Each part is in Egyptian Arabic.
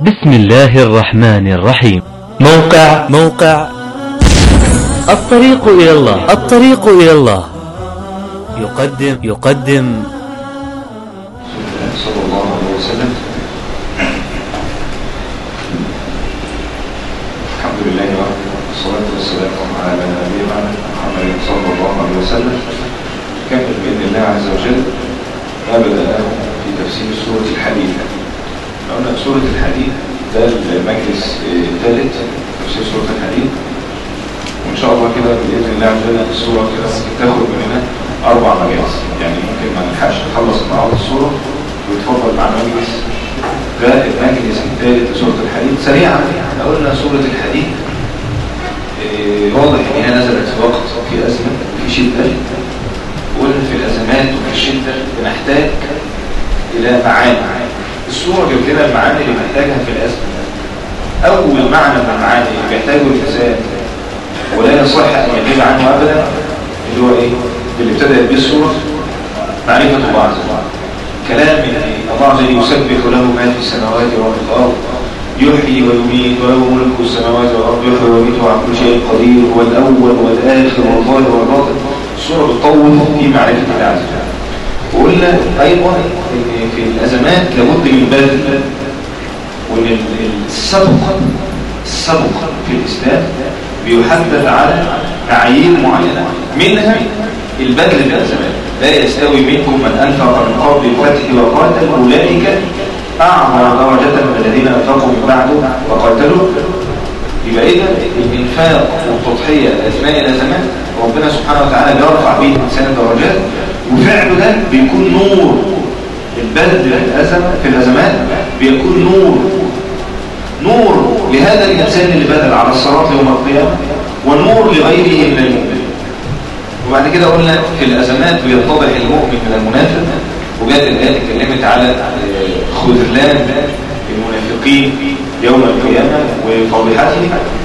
بسم الله الرحمن الرحيم موقع موقع الطريق إلى الله الطريق إلى الله يقدم يقدم صلى الله عليه وسلم الحمد لله وحده والصلاة والسلام على نبينا محمد صلى الله عليه وسلم كمل بإذن الله عز وجل ما بدأناه في تفسير سورة الحديث قلنا سورة الحديث ده المجلس الثالث تفسير سورة الحديث وإن شاء الله كده بإذن الله عز وجل السورة كده ممكن تاخد مننا أربع مجالس يعني ممكن ما نلحقش نخلص النهارده السورة ويتفضل معنا مجلس ده المجلس الثالث لسورة الحديد سريعا احنا قلنا سورة الحديد إيه، واضح ان هي نزلت في وقت في أزمة في شدة وقلنا في الأزمات وفي الشدة بنحتاج إلى معاني السورة جبت لنا المعاني اللي محتاجها في الأزمة أول معنى من المعاني اللي بيحتاجه الإنسان ولا يصح أن يغيب عنه أبدا اللي هو إيه؟ اللي ابتدأت به السورة معرفة الله عز وجل كلام الله عز وجل يسبح له ما في السماوات وما في الأرض يحيي ويميت وله ملك السماوات والأرض يحيي ويميت وعلى كل شيء قدير هو الأول والآخر والظاهر والباطن السورة بتطول في معرفة الله عز وجل وقلنا أيضا إن في الأزمات لابد من بذل وإن السبق السبق في الإسلام بيحدد على معايير معينة منها البذل في الأزمات لا يستوي منكم من أنفق من قبل الفتح وقاتل أولئك أعظم درجة من الذين أنفقوا من بعد وقاتلوا يبقى إذا الإنفاق والتضحية أثناء الأزمات ربنا سبحانه وتعالى بيرفع به الإنسان درجات وفعله ده بيكون نور البذل في الأزمة في الأزمات بيكون نور نور لهذا الإنسان اللي بذل على الصراط يوم القيامة والنور لغيره من المؤمنين وبعد كده قلنا في الأزمات بيتضح المؤمن من المنافق وجاءت الآيات اتكلمت على خذلان المنافقين يوم القيامة وفضيحته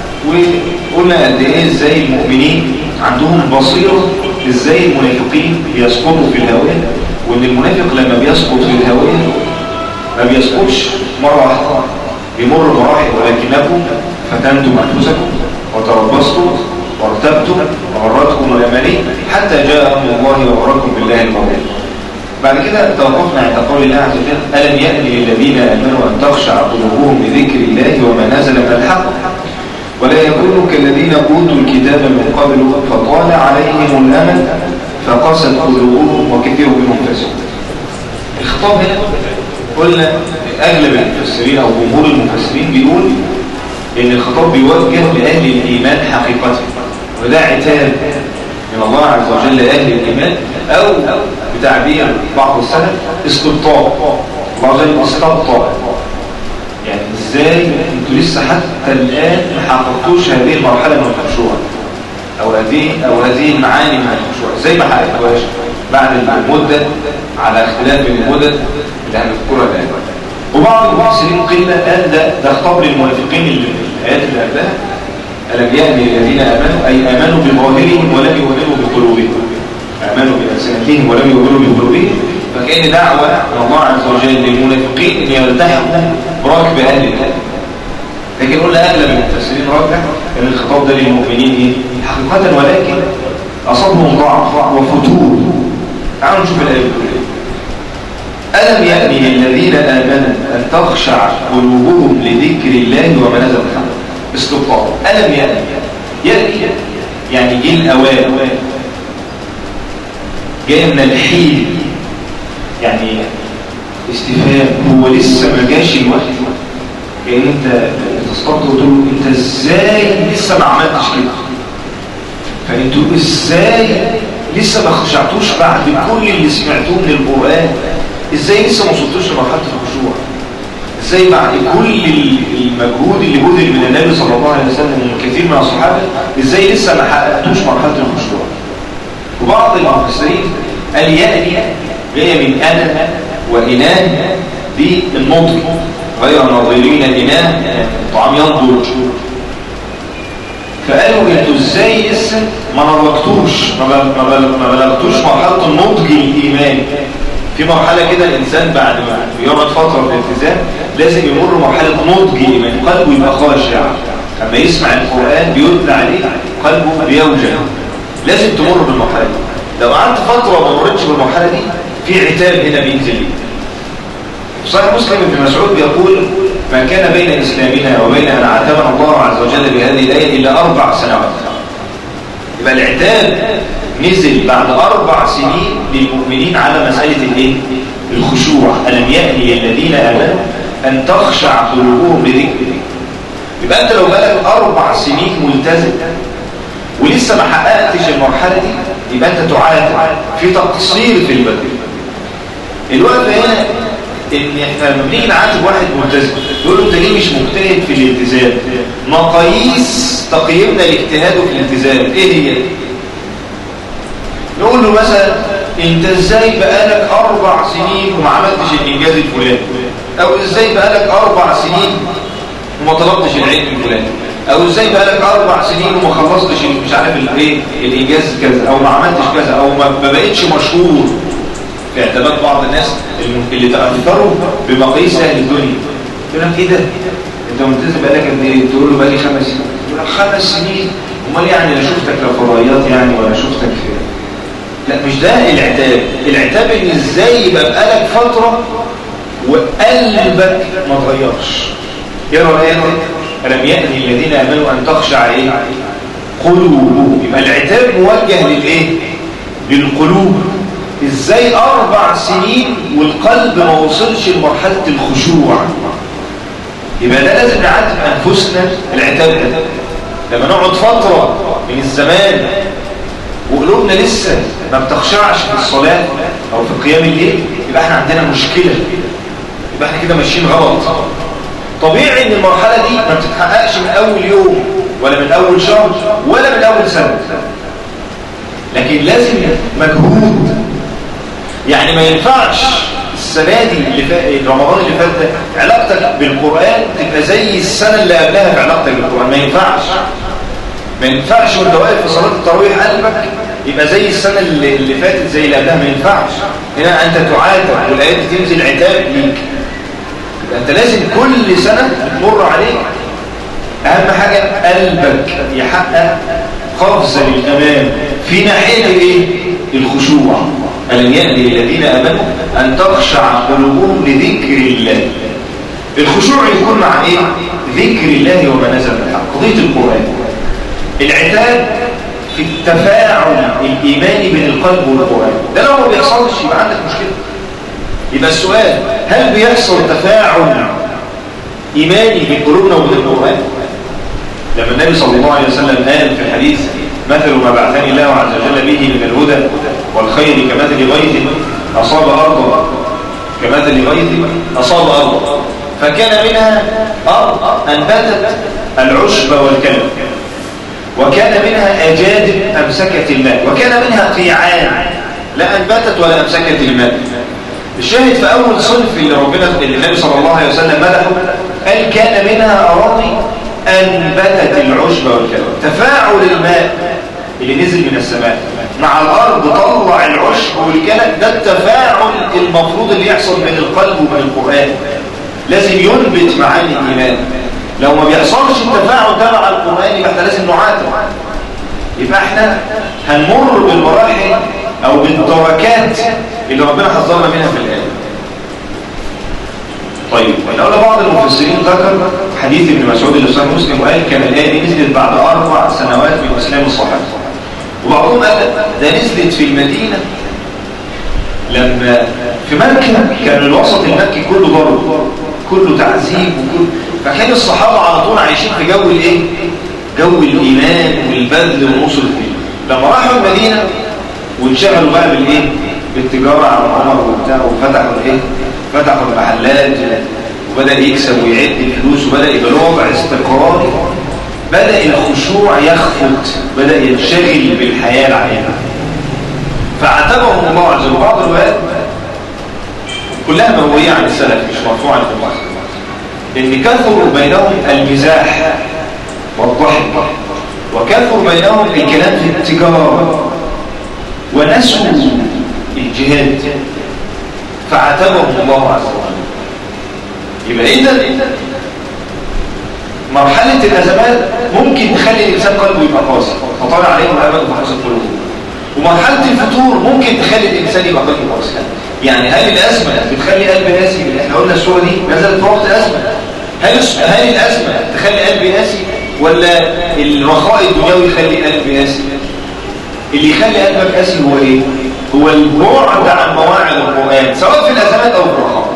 وقلنا قد ايه ازاي المؤمنين عندهم بصيرة ازاي المنافقين بيسقطوا في الهوية وان المنافق لما بيسقط في الهوية ما بيسقطش مرة واحدة بيمر مراحل ولكنكم فتنتم أنفسكم وتربصتم وارتبتم وغرتكم الأماني حتى جاء أمر الله وغركم بالله المولى بعد كده توقفنا عند قول الله عز وجل ألم يأن للذين آمنوا أن تخشع قلوبهم لذكر الله وما نزل من الحق ولا يكونوا كالذين أوتوا الكتاب من قبل فطال عليهم الأمل فقست قلوبهم وكثير منهم فاسقون الخطاب هنا قلنا أغلب المفسرين أو جمهور المفسرين بيقول إن الخطاب بيوجه لأهل الإيمان حقيقة وده عتاب من الله عز وجل لأهل الإيمان أو بتعبير بعض السلف استبطاء الله عز وجل استبطاء يعني إزاي أنتوا لسه حتى الآن ما حققتوش هذه المرحلة من الخشوع أو هذه أو هذه المعاني من الخشوع إزاي ما حققتوهاش بعد المدة على اختلاف المدد اللي هنذكرها الآن وبعض المفسرين قيل قال ده ده خطاب للمنافقين اللي في الآيات اللي قبلها ألم يأني الذين آمنوا أي آمنوا بظاهرهم ولم يؤمنوا بقلوبهم آمنوا بألسنتهم ولم يؤمنوا بقلوبهم فكأن دعوة من الله عز وجل للمنافقين أن يلتحقوا بركب أهل الله لكن قلنا أغلب المفسرين رجح أن الخطاب ده للمؤمنين إيه؟ حقيقة ولكن أصابهم ضعف وفتور تعالوا نشوف الآية بتقول إيه ألم يأني للذين آمنوا أن تخشع قلوبهم لذكر الله وما نزل الحق استبطاء ألم يأني يأني يعني جه الأوان جاي من الحين يعني استفهام هو لسه ما جاش الوقت يعني انت تستطيع وتقول له انت ازاي لسه ما عملتش كده فانتوا ازاي لسه ما خشعتوش بعد كل اللي سمعتوه من القرآن ازاي لسه ما وصلتوش لمرحله الخشوع ازاي بعد كل المجهود اللي بذل من النبي صلى الله عليه وسلم ومن كثير من الصحابه ازاي لسه ما حققتوش مرحله الخشوع وبعض المفسرين قال يأني جايه من انا واناه دي النضج غير ناظرين الاناه الطعام ينضج فقالوا انتوا ازاي لسه ما نضجتوش ما بلغتوش مرحله النضج الايماني في مرحلة كده الإنسان بعد ما يقعد فترة في الالتزام لازم يمر مرحلة نضج إيمان قلبه يبقى خاشع أما يسمع القرآن بيتلى عليه قلبه بيوجع لازم تمر بالمرحلة دي لو قعدت فترة وما مرتش بالمرحلة دي في عتاب هنا بينزل صحيح مسلم ابن مسعود بيقول ما كان بين إسلامنا وبين أن عاتبنا الله عز وجل بهذه الآية إلا أربع سنوات يبقى العتاب نزل بعد أربع سنين للمؤمنين على مسألة الإيه؟ الخشوع ألم يأني الذين آمنوا أن تخشع قلوبهم لذكر يبقى أنت لو بقالك أربع سنين ملتزم ولسه ما حققتش المرحلة دي يبقى أنت تعاتب في تقصير في البدن الوقت هنا ان احنا لما بنيجي نعاتب واحد ملتزم يقول له انت ليه مش مجتهد في الالتزام مقاييس تقييمنا لاجتهاده في الالتزام ايه هي نقول له مثلا انت ازاي بقالك اربع سنين وما عملتش الانجاز الفلاني او ازاي بقالك اربع سنين وما طلبتش العلم الفلاني او ازاي بقالك اربع سنين وما خلصتش مش عارف الايه الانجاز كذا او ما عملتش كذا او ما بقتش مشهور في اعتماد بعض الناس اللي تأثروا بمقاييس اهل الدنيا يقول لك ايه ده انت ملتزم بقالك قد ايه تقول له بقالي خمس سنين يقول لك خمس سنين امال يعني لا شفتك لا فضائيات يعني ولا شفتك في لا مش ده العتاب العتاب ان ازاي يبقى بقالك فتره وقلبك ما اتغيرش يرى ايه ألم يأني الذين آمنوا أن تخشع إيه؟ قلوبهم يبقى العتاب موجه للإيه؟ للقلوب إزاي أربع سنين والقلب ما وصلش لمرحلة الخشوع يبقى ده لازم نعاتب أنفسنا العتاب ده لما نقعد فترة من الزمان وقلوبنا لسه ما بتخشعش في الصلاة أو في قيام الليل يبقى احنا عندنا مشكلة يبقى احنا كده ماشيين غلط طبيعي ان المرحلة دي ما بتتحققش من اول يوم ولا من اول شهر ولا من اول سنة لكن لازم مجهود يعني ما ينفعش السنة دي اللي فات رمضان اللي فات ده علاقتك بالقرآن تبقى زي السنة اللي قبلها في علاقتك بالقرآن ما ينفعش ما ينفعش وانت واقف في صلاة التراويح قلبك يبقى زي السنة اللي, اللي فاتت زي اللي قبلها ما ينفعش هنا انت تعاتب والايات تنزل عتاب ليك انت لازم كل سنة تمر عليك اهم حاجة قلبك يحقق قفزة للأمام في ناحية ايه الخشوع ألم يأني للذين آمنوا أن تخشع قلوبهم لذكر الله الخشوع يكون مع ايه ذكر الله وما نزل من الحق قضية القرآن العتاب في التفاعل الإيماني بين القلب والقرآن ده لو ما بيحصلش يبقى عندك مشكلة يبقى السؤال هل بيحصل تفاعل إيماني بين قلوبنا وبين القرآن لما النبي صلى الله عليه وسلم قال في الحديث مثل ما بعثني الله عز وجل به من الهدى والخير كمثل غيث أصاب أرضا كمثل غيث أصاب أرضا فكان منها أرض أنبتت العشب والكلب وكان منها أجادب أمسكت الماء وكان منها قيعان لا أنبتت ولا أمسكت الماء الشاهد في أول صنف اللي ربنا اللي النبي صلى الله عليه وسلم مدحه قال كان منها أراضي أنبتت العشب والكلب تفاعل الماء اللي نزل من السماء مع الأرض طلع العشب والكلب ده التفاعل المفروض اللي يحصل بين القلب وبين القرآن لازم ينبت معاني الإيمان لو ما بيحصلش التفاعل ده مع القرآن يبقى احنا لازم نعاتب يبقى احنا هنمر بالمراحل او بالدركات اللي ربنا حذرنا منها في الآية طيب ولولا بعض المفسرين ذكر حديث ابن مسعود اللي صحيح مسلم وقال كان الآية دي نزلت بعد أربع سنوات من إسلام الصحابة وبعضهم قال ده نزلت في المدينة لما في مكة كان الوسط المكي كله ضرب كله تعذيب وكل فكان الصحابة على طول عايشين في جو الايه جو الإيمان والبذل والنصر فيه لما راحوا المدينة وانشغلوا بقى بالايه بالتجارة على عمر وبتاع وفتحوا الايه فتحوا المحلات وبدأ يكسب ويعد الفلوس وبدأ يبقى له وضع استقراري بدأ الخشوع يخفت بدأ ينشغل بالحياة العامة فاعتبرهم الله عز وجل بعض الروايات كلها مروية عن السلف مش مرفوعة عن المصر ان كثر بينهم المزاح والضحك وكثر بينهم الكلام في التجارة ونسوا الجهاد فعاتبهم الله عز وجل يبقى إذا مرحلة الأزمات ممكن تخلي الإنسان قلبه يبقى قاسي فطلع عليهم أمل وحسن قلوبهم ومرحلة الفتور ممكن تخلي الإنسان يبقى قلبه قاسي يعني هل الأزمة بتخلي قلبي قاسي احنا قلنا الصورة دي نزلت في وقت أزمة هل هل الأزمة تخلي قلبي قاسي ولا الرخاء الدنيوي يخلي قلبي قاسي اللي يخلي قلبك قاسي هو ايه هو البعد عن مواعظ القرآن سواء في الأزمات أو في الرخاء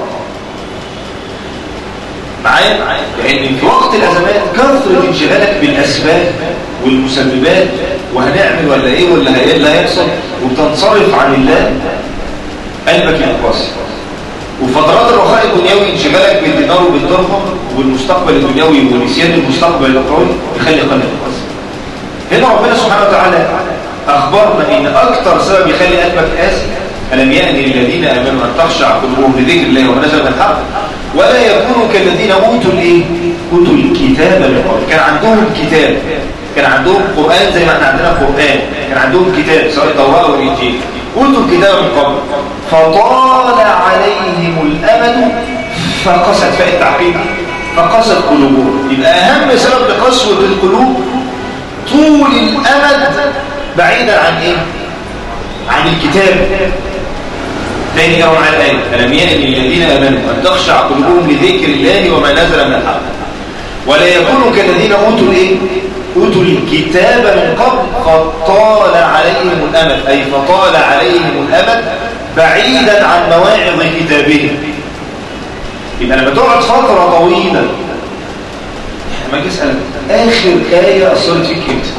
معايا لأن في وقت الأزمات كثرة انشغالك بالأسباب والمسببات وهنعمل ولا ايه ولا ايه اللي هيحصل وبتنصرف عن الله قلبك ينقص وفترات الرخاء الدنيوي انشغالك بالدينار وبالدرهم والمستقبل الدنيوي ونسيان المستقبل الأخروي يخلي قلبك ينقص هنا ربنا سبحانه وتعالى أخبرنا إن أكثر سبب يخلي قلبك قاسي ألم يأن للذين آمنوا أن تخشع قلوبهم لذكر الله وما نزل من الحق ولا يكونوا كالذين أوتوا الإيه؟ أوتوا الكتاب من قبل كان عندهم كتاب كان عندهم قرآن زي ما احنا عندنا قرآن كان عندهم كتاب سواء التوراة أو الإنجيل أوتوا الكتاب من قبل فطال عليهم الأمد فقست فئة التعقيد فقست قلوبهم يبقى أهم سبب لقسوة القلوب طول الأمد بعيدا عن إيه؟ عن الكتاب تاني يرون على الآية ألم يأن الذين آمنوا أن تخشع قلوبهم لذكر الله وما نزل من الحق ولا يكونوا كالذين أوتوا الإيه؟ أوتوا الكتاب من قبل فطال عليهم الأمد أي فطال عليهم الأمد بعيدا عن مواعظ كتابهم يبقى لما تقعد فترة طويلة ما اجي اسالك اخر ايه اثرت فيك امتى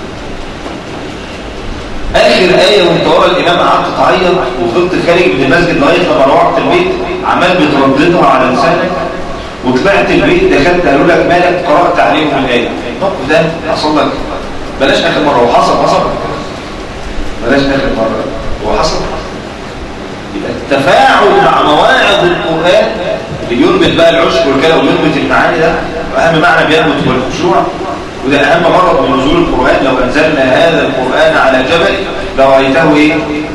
اخر ايه وانت ورا الامام قعدت تعيط وفضلت خارج من المسجد لغايه لما روحت البيت عمال بترددها على لسانك وطلعت البيت دخلت قالوا لك مالك قرات عليهم الايه الموقف ده حصل لك بلاش اخر مره وحصل حصل بلاش اخر مره هو حصل يبقى التفاعل مع مواعظ القران اللي ينبت بقى العشر والكلام وينبت المعاني ده واهم معنى بينبت هو الخشوع وده أهم غرض من نزول القرآن لو أنزلنا هذا القرآن على جبل لرأيته إيه؟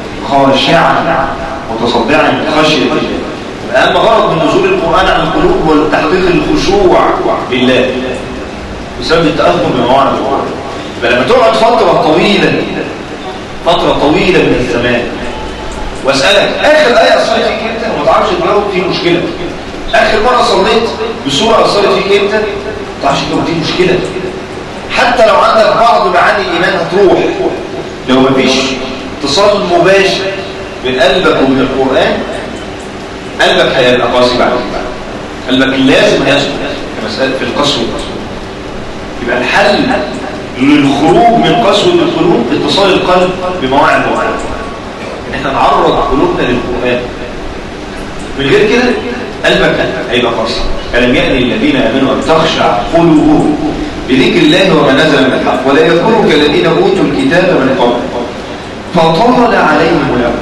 خاشعا متصدعا من خشية الله أهم غرض من نزول القرآن على القلوب هو تحقيق الخشوع لله بسبب التأثر بمواعظ القرآن فلما تقعد فترة طويلة فترة طويلة من الزمان واسألك آخر آية أصلت فيك أنت وما تعرفش تجاوب في مشكلة آخر مرة صليت بسورة أصلت فيك أنت ما تعرفش تجاوب دي مشكلة حتى لو عندك بعض معاني الإيمان هتروح لو مفيش اتصال مباشر بين قلبك وبين القرآن قلبك هيبقى قاسي بعد قلبك لازم هيسكت كمسألة في القسوة يبقى الحل للخروج من قسوة القلوب اتصال القلب بمواعظ القرآن ان احنا نعرض قلوبنا للقرآن من غير كده قلبك هيبقى قاسي ألم يأني الذين آمنوا أن تخشع قلوبهم بذكر الله وما نزل من الحق ولا يكونوا كالذين أوتوا الكتاب من قبل فطال عليهم الأمر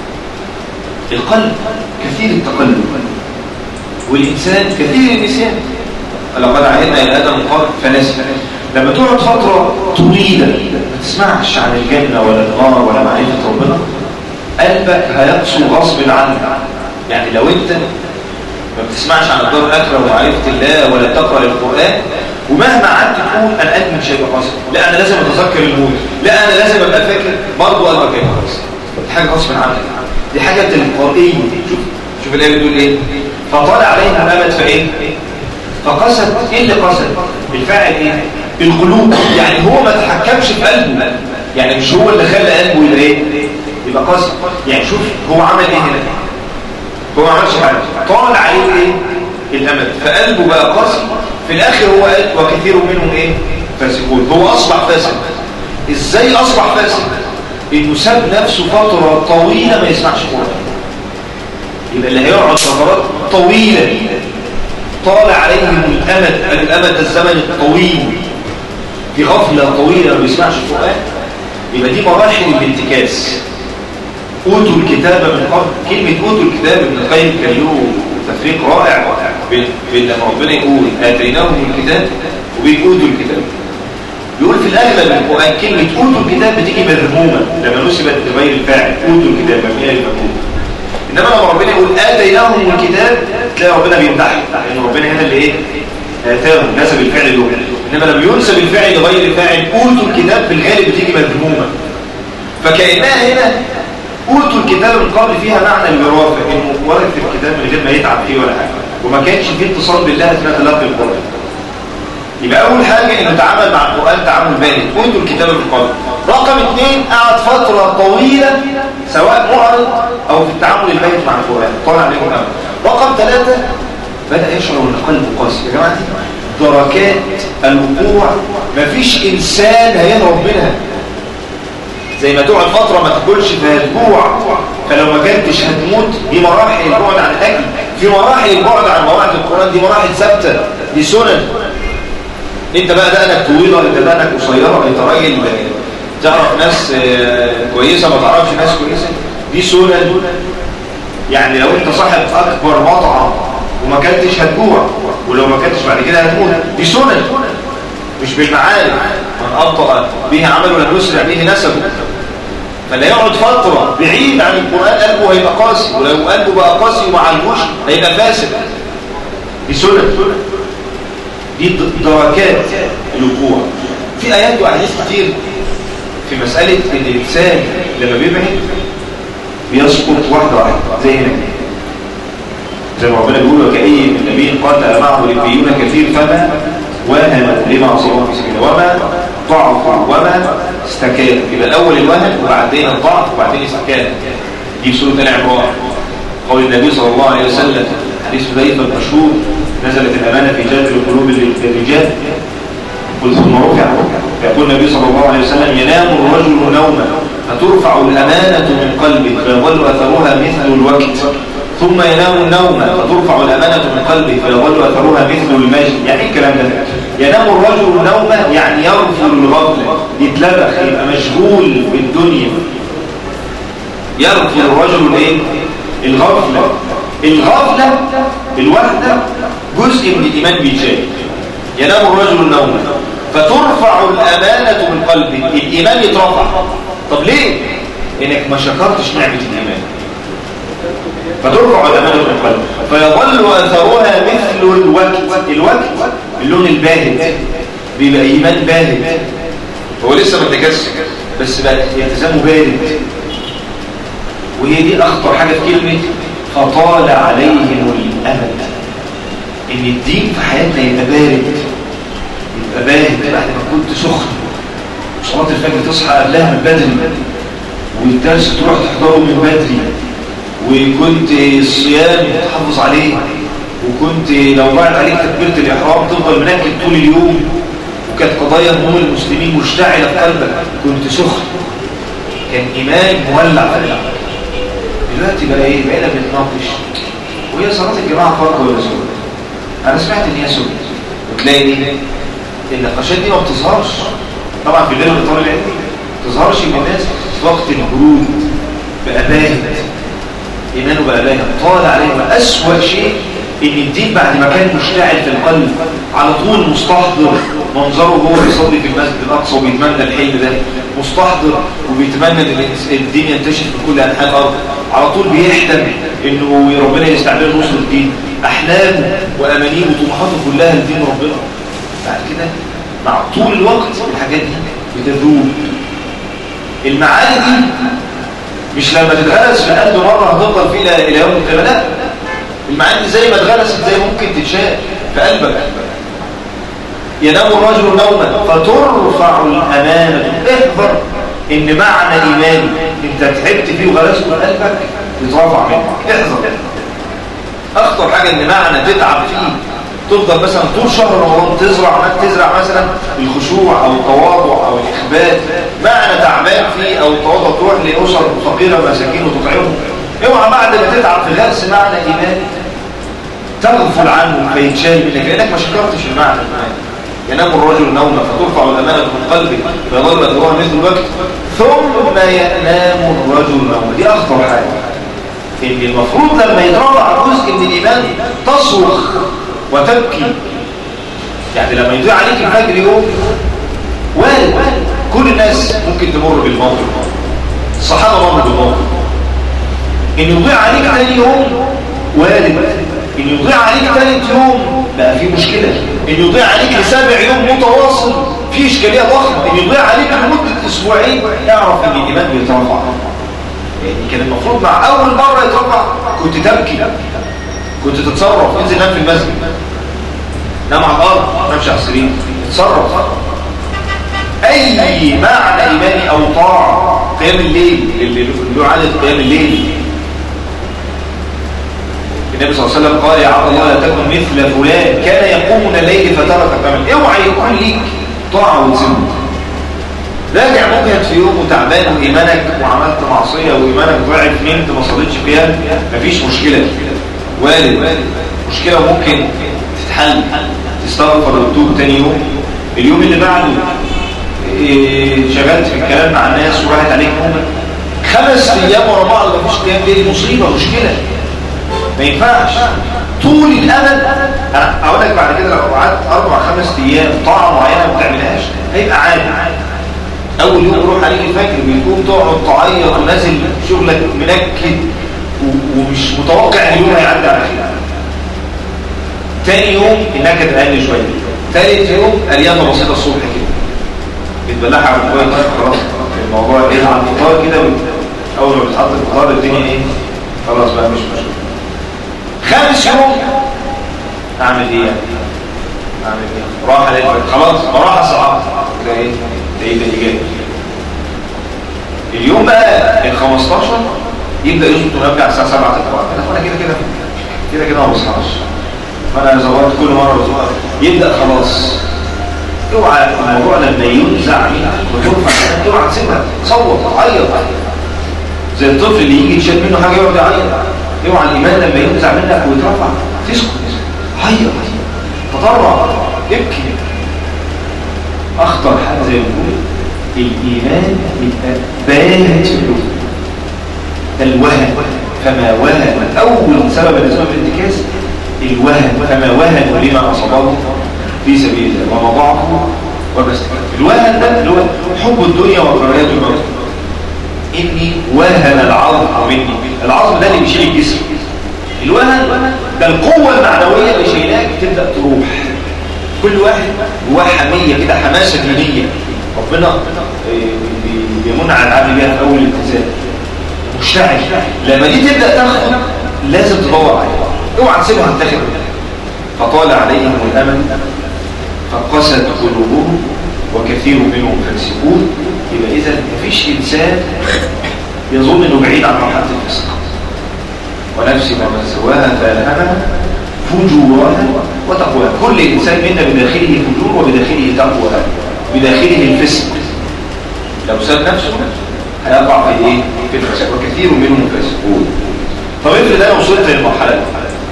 القلب كثير التقلب والإنسان كثير النسيان لقد عهدنا إلى آدم قال فنسي لما تقعد فترة طويلة ما تسمعش عن الجنة ولا النار ولا معرفة ربنا قلبك هيقسو غصب عنك يعني لو انت ما بتسمعش عن الدار الآخرة ومعرفة الله ولا تقرأ القرآن ومهما قعدت تقول انا قلبي مش هيبقى قاسي لا انا لازم اتذكر الموت لا انا لازم ابقى فاكر برضه قلبك هيبقى قاسي دي حاجه غصب عنك دي حاجه تلقائيه شوف شوف الايه بتقول ايه فطال عليهم الامد فايه فقست ايه اللي قست بالفعل ايه القلوب يعني هو ما تحكمش في قلبه يعني مش هو اللي خلى قلبه يبقى ايه يبقى قاسي يعني شوف هو عمل ايه هنا هو ما عملش حاجه طال عليه ايه الامد فقلبه بقى قاسي في الاخر هو قال وكثير منهم ايه فاسقون هو اصبح فاسق ازاي اصبح فاسق انه ساب نفسه فتره طويله ما يسمعش قران يبقى اللي هيقعد فترات طويله طال عليهم الامد الامد الزمن الطويل في غفله طويله ما بيسمعش القران يبقى دي مراحل الانتكاس اوتوا الكتاب من قبل كلمه اوتوا الكتاب ابن القيم كان له تفريق رائع بين لما ربنا يقول اتيناهم الكتاب وبين اوتوا الكتاب يقول في الاغلب القران كلمه اوتوا الكتاب بتيجي مرمومه لما نسبت لغير الفاعل اوتوا الكتاب مبنيه للمفعول انما لما ربنا يقول اتيناهم الكتاب تلاقي ربنا بيمدحهم لان ربنا هنا اللي ايه اتاهم نسب الفعل له انما لما ينسب الفعل لغير فاعل اوتوا الكتاب في الغالب بتيجي مذمومه فكانها هنا اوتوا الكتاب من قبل فيها معنى الوراثه انه ورث الكتاب من غير ما يتعب فيه ولا حاجه وما كانش فيه اتصال بالله اثناء تلقي القران يبقى اول حاجه انه تعامل مع القران تعامل بارد اوتوا الكتاب من قبل رقم اثنين قعد فتره طويله سواء معرض او في التعامل البارد مع القران طالع عليهم امر رقم ثلاثه بدا يشعر ان قلبه قاسي يا جماعه دي دركات الوقوع مفيش انسان هيهرب منها زي ما تقعد فترة ما تاكلش فهتجوع فلو ما كنتش هتموت دي مراحل البعد عن الأكل في مراحل البعد عن مواعظ القرآن دي مراحل ثابتة دي سنن انت بقى دقنك طويلة انت دقنك قصيرة انت راجل تعرف ناس كويسة ما تعرفش ناس كويسة دي سنن يعني لو انت صاحب اكبر مطعم وما كنتش هتجوع ولو ما كنتش بعد كده هتموت دي سنن مش بالمعارف من أبطأ به عمل ولم يسرع به نسبه فلا يقعد فترة بعيد عن القرآن قلبه هيبقى قاسي ولو قلبه بقى قاسي وما علموش هيبقى فاسد دي سنة دي دركات الوقوع في آيات وأحاديث كتير في مسألة إن الإنسان لما بيبعد بيسقط واحدة واحدة زي هنا زي ما ربنا بيقول وكأي من نبي قاتل معه ربيون كثير فما وهنوا لما أصابهم في سبيل وما ضعفوا وما استكانوا يبقى الأول الوهن وبعدين الضعف وبعدين الاستكانة دي في سورة العمران قول النبي صلى الله عليه وسلم حديث حذيفة المشهور نزلت الأمانة في جانب القلوب للرجال قل ثم رفع يقول النبي صلى الله عليه وسلم ينام الرجل نوما فترفع الأمانة من قلبه فيظل أثرها مثل الوقت ثم ينام النوم فترفع الأمانة من قلبه فيظل أثرها مثل المجد يعني الكلام ده ينام الرجل النوم يعني يغفل الغفلة يتلبخ يبقى مشغول بالدنيا يغفل الرجل الايه الغفلة الغفلة الوحدة جزء من الإيمان بيتشاف ينام الرجل النوم فترفع الأمانة من قلبه الإيمان يترفع طب ليه؟ إنك ما شكرتش نعمة الإيمان فترفع الأمانة من قلبه فيظل أثرها مثل الوقت الوقت اللون الباهت بيبقى إيمان باهت هو لسه ما اتكسر بس بقى التزامه بارد وهي دي أخطر حاجة في كلمة فطال عليهم الأمل إن الدين في حياتنا يبقى بارد يبقى بارد بعد ما كنت سخن صلاة الفجر تصحى قبلها من بدري والدرس تروح تحضره من بدري وكنت الصيام تحافظ عليه وكنت لو ضاعت عليك تكبيرة الإحرام تفضل منكد طول اليوم وكانت قضايا هموم المسلمين مشتعلة في قلبك كنت سخن كان إيمان مولع في قلبك دلوقتي بقى ايه بقينا بنتناقش وهي صلاة الجماعة فرق ولا سنة أنا سمعت إن هي سنة وتلاقي ايه النقاشات دي ما بتظهرش طبعا في غير الإطار العلمي ما بتظهرش من الناس في وقت البرود بقى باهت إيمانه بقى باهت طال عليه وأسوأ شيء إن الدين بعد ما كان مشتعل في القلب على طول مستحضر منظره وهو بيصلي في المسجد الأقصى وبيتمنى الحلم ده مستحضر وبيتمنى ان الدين ينتشر في كل انحاء الارض على طول بيحلم انه ربنا يستعمل نصر الدين احلامه وامانيه وطموحاته كلها لدين ربنا بعد كده مع طول الوقت الحاجات دي بتذوب المعاني دي مش لما تتغرس في قلب مره هتفضل فيه الى يوم القيامه لا المعاني دي زي ما اتغرست زي ممكن تتشاف في قلبك ينام الرجل نوما فترفع الأمانة احذر ان معنى إيماني انت تعبت فيه وغرسته من قلبك يترفع منك احذر أخطر حاجة ان معنى تتعب فيه تفضل مثلا طول شهر رمضان تزرع تزرع مثلا الخشوع او التواضع او الاخبات معنى تعبان فيه او التواضع تروح لاسر فقيره ومساكين وتطعمهم اوعى بعد ما تتعب في غرس معنى ايماني تغفل عنه فيتشال منك لانك ما شكرتش المعنى الايماني ينام الرجل نوما فترفع الأمانة من قلبه فيظل أدوار مثل الوقت ثم ينام الرجل نوما دي أخطر حاجة إن المفروض لما يترفع جزء من الإيمان تصرخ وتبكي يعني لما يضيع عليك الفجر يوم وارد كل الناس ممكن تمر بالموقف الصحابة مروا بالموقف ان يضيع عليك ثاني يوم وارد ان يضيع عليك ثالث يوم بقى في مشكلة ان يضيع عليك لسابع يوم متواصل في اشكالية ضخمة ان يضيع عليك لمدة اسبوعين اعرف ان الايمان بيترفع يعني كان المفروض مع اول مرة يترفع كنت تبكي كنت تتصرف انزل نام في المسجد نام على الارض ما تنامش على السرير اتصرف اي معنى ايماني او طاعه قيام الليل اللي له عدد قيام الليل النبي صلى الله عليه وسلم قال يا عبد الله لا تكن مثل فلان كان يقوم من الليل فترك قيام اوعى يكون ليك طاعه وتسمى راجع ممكن في يوم وتعبان وايمانك وعملت معصيه وايمانك ضعف نمت ما صليتش قيام مفيش مشكله وارد مشكله ممكن تتحل تستغفر وتتوب تاني يوم اليوم اللي بعده إيه، شغلت في الكلام مع الناس وراحت عليك نومك خمس ايام ورا بعض مفيش قيام ليل مصيبه مشكله ما ينفعش طول الامل انا اقول لك بعد كده لو قعدت اربع خمس ايام طاعه معينه ما بتعملهاش هيبقى عادي اول يوم روح عليك الفجر بيكون تقعد تعيط ونازل شغلك منكد و- ومش متوقع ان اليوم هيعدي على خير تاني يوم النكد اقل شويه تالت يوم ارياضه بسيطه الصبح كده بتبلعها على الكويس خلاص الموضوع ايه على الفطار كده اول ما بتحط الفطار الدنيا ايه خلاص بقى مش مشكله خامس يوم اعمل ايه يعني اعمل ايه راح عليك خلاص راح صعب كده ايه ده ايه ده ايجابي اليوم بقى ال 15 يبدا يظبط منبه على الساعه 7 تطلع انا كده كده كده كده ما بصحاش فانا زورت كل مره بزور يبدا خلاص اوعى الموضوع لما ينزع منك وترفع اوعى تسيبها تصوت عيط زي الطفل اللي يجي يشد منه حاجه يقعد يعيط اوعى الايمان لما ينزع منك ويترفع تسكت عيط تضرع ابكي اخطر حاجه زي ما بنقول الايمان يبقى باهت في القلوب الوهن فما وهن اول سبب الاسباب الانتكاس الوهن فما وهن لما اصابه في سبيل الله وما ضعفوا وما استكبروا الوهن ده اللي هو حب الدنيا وكراهيه الموت اني وهن العظم مني العظم ده اللي بيشيل الجسم الوهن ده القوه المعنويه اللي شايلاك تبدا تروح كل واحد جواه حميه كده حماسه دينيه ربنا آه، بيمن على العبد بيها في اول الالتزام مشتعل لما دي تبدا تاخد لازم تدور عليها اوعى تسيبها تنتخب فطال عليهم الامل فقست قلوبهم وكثير منهم فاسقون يبقى اذا مفيش انسان يظن انه بعيد عن مرحله الفسق ونفس ما سواها فالهمها فجورها وتقواها كل انسان منا بداخله فجور وبداخله تقوى بداخله الفسق لو ساب نفسه هيقع في ايه في الفسق وكثير منهم فاسقون طب افرض انا وصلت للمرحله دي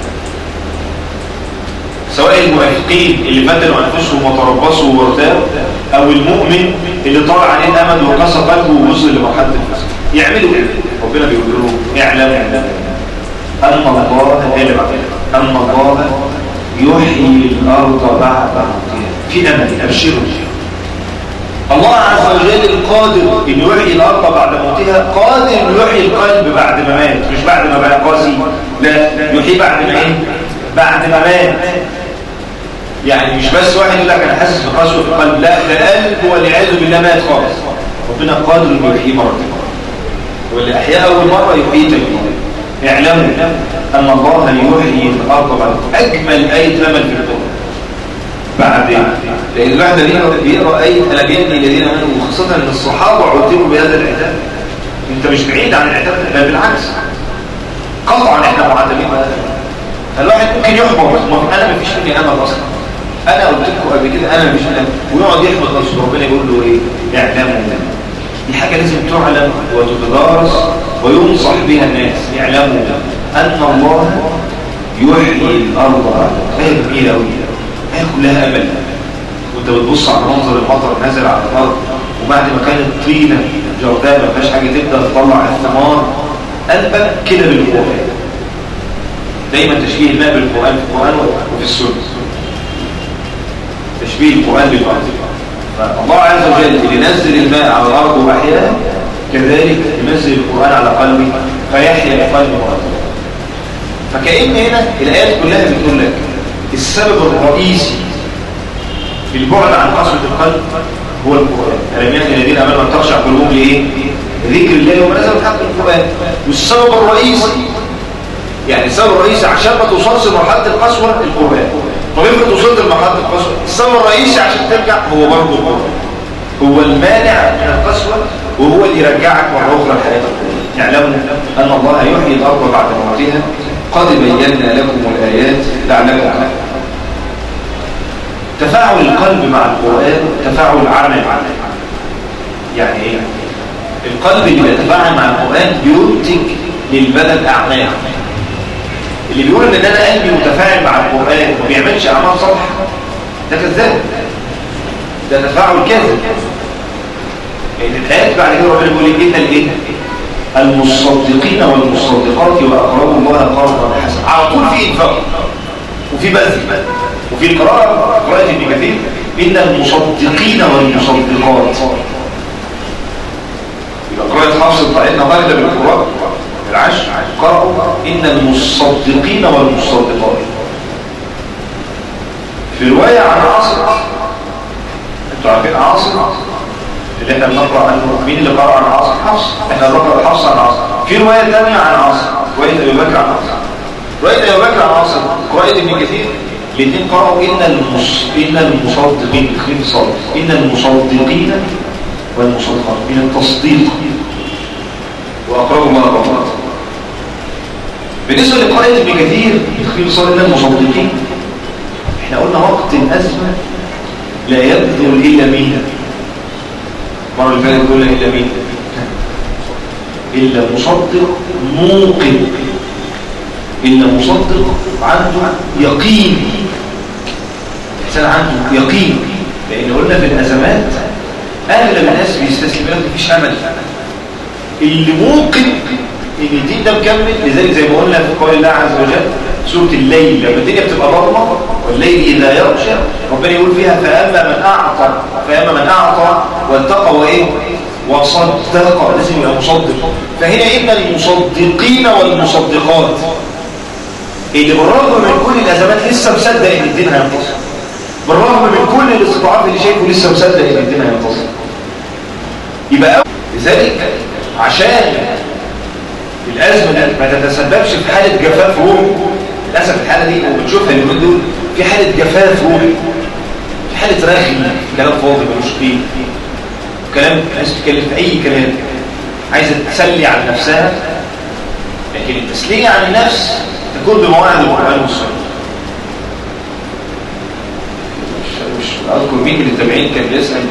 سواء المنافقين اللي بدلوا انفسهم وتربصوا وارتابوا او المؤمن اللي طال عليه الامل وقسى قلبه ووصل لمرحله الفسق يعملوا ايه ربنا بيقول لهم اعلموا ان الله اللي بعد ان الله يحيي الارض بعد موتها في امل ابشروا الله عز وجل القادر ان يحيي الارض بعد موتها قادر ان يحيي القلب بعد ما مات مش بعد ما بقى قاسي لا يحيي بعد ما ايه بعد ما مات يعني مش بس واحد يقول لك انا حاسس بقسوه في القلب لا ده قلب والعياذ بالله مات خالص ربنا قادر انه يحييه مره واللي احياه اول مره يحييه تاني مره اعلموا ان الله يحيي الارض بعد اجمل ايه امل في القران بعدين لان الواحد بيقرا بيقرا ايه انا بيبني الذين امنوا وخاصه ان الصحابه عذبوا بهذا العتاب انت مش بعيد عن العتاب بل بالعكس قطعا احنا معذبين بهذا الواحد ممكن يحبط انا ما فيش مني امل اصلا انا قلت لكم قبل كده انا مش امل ويقعد يحبط نفسه ربنا يقول له ايه اعلموا دي حاجه لازم تعلم وتتدارس وينصح بها الناس يعلموا ان الله يحيي الارض ايه جميله قوي ايه كلها امل وانت بتبص على منظر المطر نازل على الارض وبعد ما كانت طينه جرداء ما فيهاش حاجه تبدا تطلع الثمار قلبك كده بالقران دايما تشبيه الماء بالقران في القران وفي السنه تشبيه القران بالارض فالله عز وجل اللي نزل الماء على الارض واحياها كذلك ينزل القران على قلبي فيحيا القلب مرة فكأن هنا الآيات كلها بتقول لك السبب الرئيسي في البعد عن قسوة القلب هو القرآن ألم يكن الذين أمنوا أن تخشع قلوبهم لإيه؟ ذكر الله وما نزل حق القرآن والسبب الرئيسي يعني السبب الرئيسي عشان ما توصلش لمرحلة القسوة القرآن طب افرض وصلت لمرحلة القسوة السبب الرئيسي عشان ترجع هو برضه القرآن هو المانع من القسوة وهو اللي يرجعك مرة أخرى لحياة القرآن اعلموا أن الله يحيي الأرض بعد موتها قد بينا لكم الآيات لعلكم تفاعل القلب مع القرآن تفاعل عمل يعني ايه القلب اللي بيتفاعل مع القرآن بينتج للبدن أعمال اللي بيقول ان انا قلبي متفاعل مع القرآن وما بيعملش اعمال صالحه ده كذاب ده تفاعل كاذب لان الايات بعد كده ربنا بيقول لك ان الايه المصدقين والمصدقات واقربوا الله قرضا حسنا على طول في انفاق وفي بذل وفي القراءه قراءه ابن كثير ان المصدقين والمصدقات يبقى قراءه حفص بتاعتنا غالبا بالقراء العشر قرأوا إن المصدقين والمصدقات في رواية عن عاصم انتوا عارفين عاصم اللي احنا بنقرأ عنه مين اللي قرأ عن عاصم حفص احنا بنقرأ حفص عن عاصم في رواية ثانية عن عاصم رواية أبي بكر عن عاصم رواية أبي بكر عن عاصم قراءة ابن كثير الاثنين قرأوا إن المص... إن المصدقين خليل صادق إن المصدقين والمصدقات من التصديق وأقربوا الله رحمة بالنسبة لقراءة ابن كثير تخيل صار إن المصدقين احنا قلنا وقت الأزمة لا يبذل إلا مين مرة اللي فاتت قلنا إلا مين إلا مصدق موقن إلا مصدق عنده يقين إنسان عنده يقين لأن قلنا في الأزمات أغلب الناس بيستسلم لك مفيش أمل اللي موقن ان الدين ده مكمل لذلك زي ما قلنا في قول الله عز وجل سورة الليل لما الدنيا بتبقى ضلمه والليل إذا يغشى ربنا يقول فيها فأما من أعطى فأما من أعطى واتقى وإيه وصدق لازم يبقى مصدق فهنا إن المصدقين والمصدقات اللي بالرغم من كل الأزمات لسه مصدق إن الدين هينتصر بالرغم من كل الاستضعاف اللي شايفه لسه مصدق إن الدين هينتصر يبقى لذلك عشان الأزمة دي ما تتسببش في حالة جفاف روحي للأسف الحالة دي وبنشوفها اليومين دول في حالة جفاف روحي في حالة رغي كلام فاضي ملوش قيمة كلام ناس تتكلم في أي كلام عايزة تسلي على نفسها لكن التسلية عن النفس تكون بمواعظ القرآن والسنة مش أذكر مين من التابعين كان بيسأل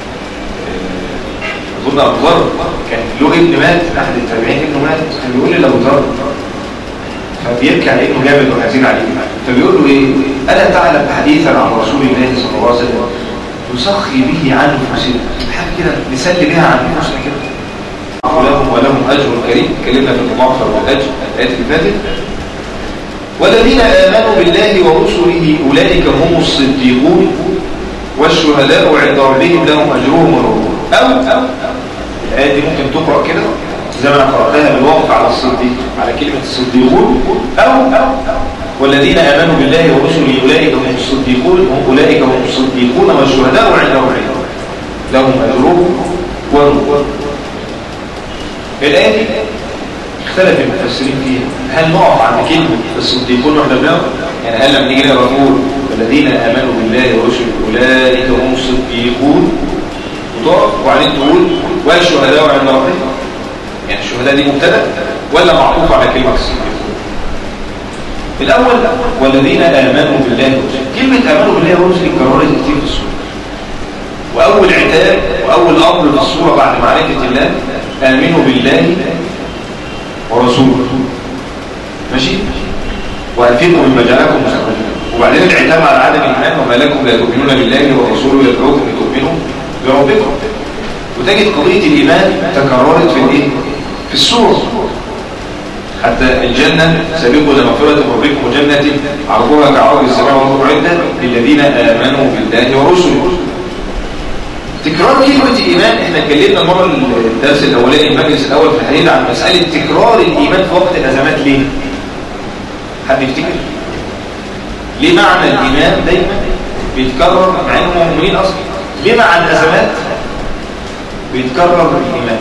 أظن أبو ذر كان له ابن مات أحد التابعين ابنه مات كان بيقول لي لو ذر فبيبكي على ابنه جامد وحزين عليه فبيقول له إيه ألا تعلم حديثا عن رسول الله صلى الله عليه وسلم تسخي به عن نفوسنا حاجة كده نسلي بها عن نفوسنا كده لهم ولهم أجر كريم تكلمنا في المغفر والأجر الآيات اللي فاتت والذين آمنوا بالله ورسله أولئك هم الصديقون والشهداء عند ربهم لهم أجرهم ونورهم أو أو الآية دي ممكن تقرأ كده زي ما أنا قرأتها بالوقف على الصديق على كلمة الصديقون أو أو والذين آمنوا بالله ورسله أولئك هم الصديقون هم أولئك هم الصديقون والشهداء عند ربهم لهم أجرهم ونورهم الآية دي اختلف المفسرين فيها هل نقف عند كلمة الصديقون واحنا بنقرا يعني هل لما نيجي نقرا نقول والذين آمنوا بالله ورسله أولئك هم الصديقون وتقف وبعدين تقول والشهداء عند ربهم يعني الشهداء دي مبتدا ولا معطوف على كلمة الصديقون الأول والذين آمنوا بالله ورسله كلمة آمنوا بالله ورسله اتكررت كتير في السورة وأول عتاب وأول أمر في السورة بعد معرفة الله آمنوا بالله ورسوله ماشي وأنفقوا مما جعلكم مستقبلين وبعدين العتاب على عدم الإيمان وما لكم لا تؤمنون بالله ورسوله يدعوكم لتؤمنوا بربكم وتجد قضية الإيمان تكررت في الإيه؟ في السورة حتى الجنة سابقوا لمغفرة ربكم وجنة عرضها كعرض السماء والأرض عدة للذين آمنوا بالله ورسله تكرار كلمة الإيمان احنا اتكلمنا المرة الدرس الأولاني المجلس الأول في الحديث عن مسألة تكرار الإيمان في وقت الأزمات ليه؟ حد يفتكر؟ ليه معنى الإيمان دايما بيتكرر مع انهم مؤمنين أصلا؟ ليه مع الأزمات بيتكرر الإيمان؟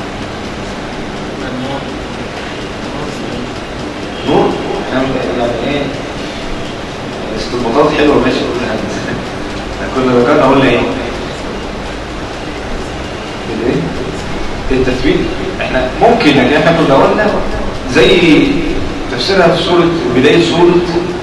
نور؟ يعني ايه؟ استنباطات حلوة ماشي كل حاجة كنا ذكرنا قلنا ايه؟ الايه التثبيت احنا ممكن لكن احنا كنا قلنا زي تفسيرها في سوره بدايه سوره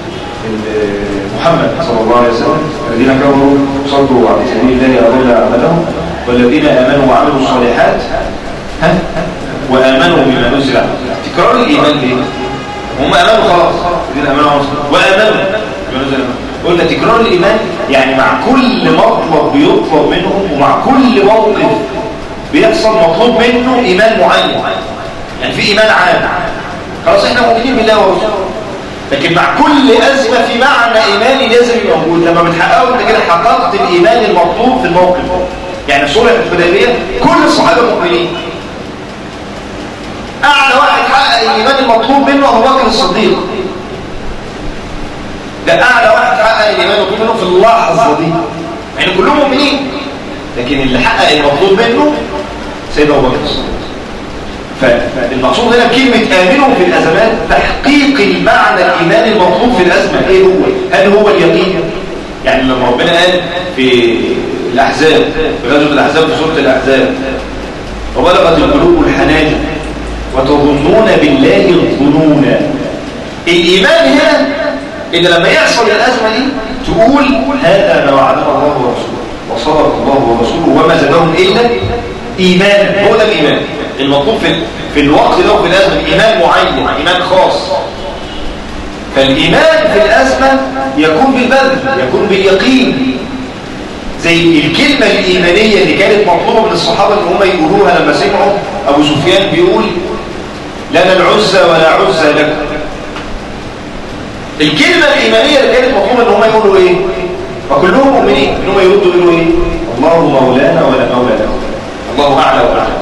محمد صلى الله عليه وسلم الذين كفروا صدوا عن سبيل الله اضل اعمالهم والذين امنوا وعملوا الصالحات ها وامنوا بما نزل تكرار الايمان ليه هم امنوا خلاص الذين امنوا وامنوا بما نزل قلنا تكرار الايمان يعني مع كل مطلب بيطلب منهم ومع كل موقف بيحصل مطلوب منه إيمان معين يعني في إيمان عام خلاص احنا مؤمنين بالله ورسوله لكن مع كل أزمة في معنى إيماني لازم يبقى موجود لما بتحققه انت كده حققت الإيمان المطلوب في الموقف يعني في سورة الحديبية كل الصحابة مؤمنين أعلى واحد حقق الإيمان المطلوب منه أبو بكر الصديق ده أعلى واحد حقق الإيمان المطلوب منه في اللحظة دي يعني كلهم مؤمنين لكن اللي حقق المطلوب منه سيدنا ابو بكر الصديق فالمقصود هنا بكلمة آمنوا في الأزمات تحقيق المعنى الإيماني المطلوب في الأزمة إيه هو؟ هل هو اليقين؟ يعني لما ربنا قال في الأحزاب في غزوة الأحزاب في سورة الأحزاب وبلغت القلوب الحناجر وتظنون بالله الظنون الإيمان هنا إن لما يحصل الأزمة دي تقول هذا ما وعدنا الله ورسوله وصدق الله ورسوله وما زادهم إلا إيمانا هو ده الإيمان المطلوب في, في الوقت ده وفي الأزمة إيمان معين إيمان خاص فالإيمان في الأزمة يكون بالبذل يكون باليقين زي الكلمة الإيمانية اللي كانت مطلوبة من الصحابة ان هم يقولوها لما سمعوا أبو سفيان بيقول لنا العزة ولا عزة لك الكلمة الإيمانية اللي كانت مطلوبة ان هم يقولوا إيه فكلهم مؤمنين ان هم يردوا يقولوا إيه الله مولانا ولا مولى لك الله أعلى وأعلى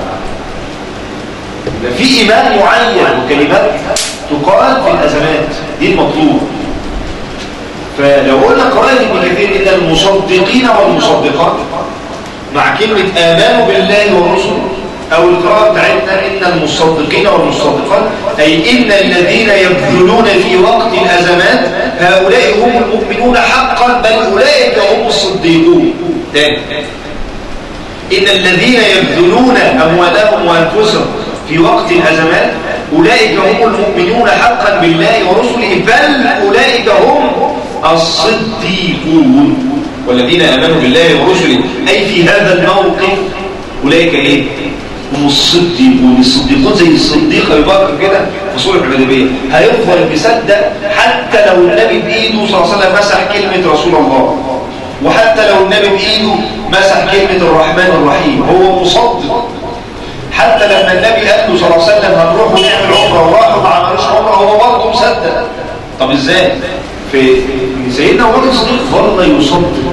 في إيمان معين وكلمات تقال في الأزمات دي المطلوب فلو قلنا قراءة ابن كثير إن المصدقين والمصدقات مع كلمة آمنوا بالله ورسله أو القراءة بتاعتنا إن المصدقين والمصدقات أي إن الذين يبذلون في وقت الأزمات هؤلاء هم المؤمنون حقا بل أولئك هم الصديقون تاني إن الذين يبذلون أموالهم وأنفسهم في وقت الأزمات أولئك هم المؤمنون حقا بالله ورسله بل أولئك هم الصديقون والذين آمنوا بالله ورسله أي في هذا الموقف أولئك إيه؟ هم الصديقون الصديقون زي الصديق أبي بكر كده في سورة الحديبية هيفضل مصدق حتى لو النبي بإيده صلى الله عليه وسلم مسح كلمة رسول الله وحتى لو النبي بإيده مسح كلمة الرحمن الرحيم هو مصدق حتى لما النبي قال له صلى الله عليه وسلم هنروح ونعمل عمره وراحوا ما عملوش عمره هو برضه مصدق طب ازاي في سيدنا ابو بكر الصديق ظل يصدق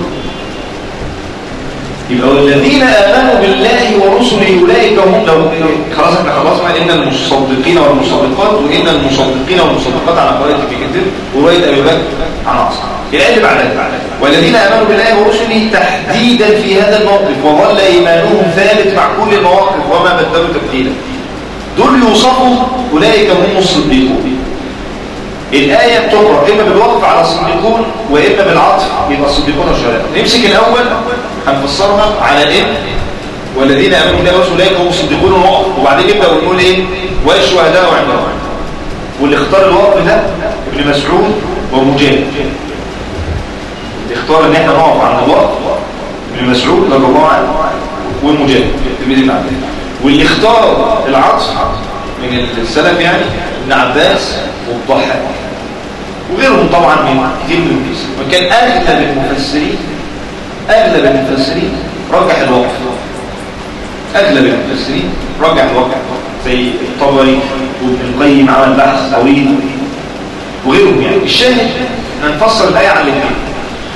يبقى الذين امنوا بالله ورسله اولئك هم لو خلاص احنا خلصنا ان المصدقين والمصدقات وان المصدقين والمصدقات على قراءه في كتير وروايه ابي بكر عن عاصم الايه اللي بعدها والذين امنوا بالله ورسله تحديدا في هذا الموقف وظل ايمانهم ثابت مع كل المواقف وما بدلوا تبديلا دول يوصفوا اولئك هم الصديقون الآية بتقرأ إما بالوقف على الصديقون وإما بالعطف يبقى الصديقون الشهداء نمسك الأول هنفسرها على إن والذين آمنوا بالله ورسوله أولئك هم الصديقون ونقف وبعدين نبدأ ونقول إيه والشهداء عند الله واللي اختار الوقف ده ابن مسعود ومجاهد اختار ان احنا نقف عند الوقف ابن مسعود رضي الله عنه والمجاهد ابن عبد واللي اختار العطف من السلف يعني ابن عباس والضحاك وغيرهم طبعا من كتير من الناس وكان اغلب المفسرين اغلب المفسرين رجح الوقف اغلب المفسرين رجح الوقف زي الطبري وابن القيم عمل بحث طويل وغيرهم يعني الشاهد نفسر الايه على الاثنين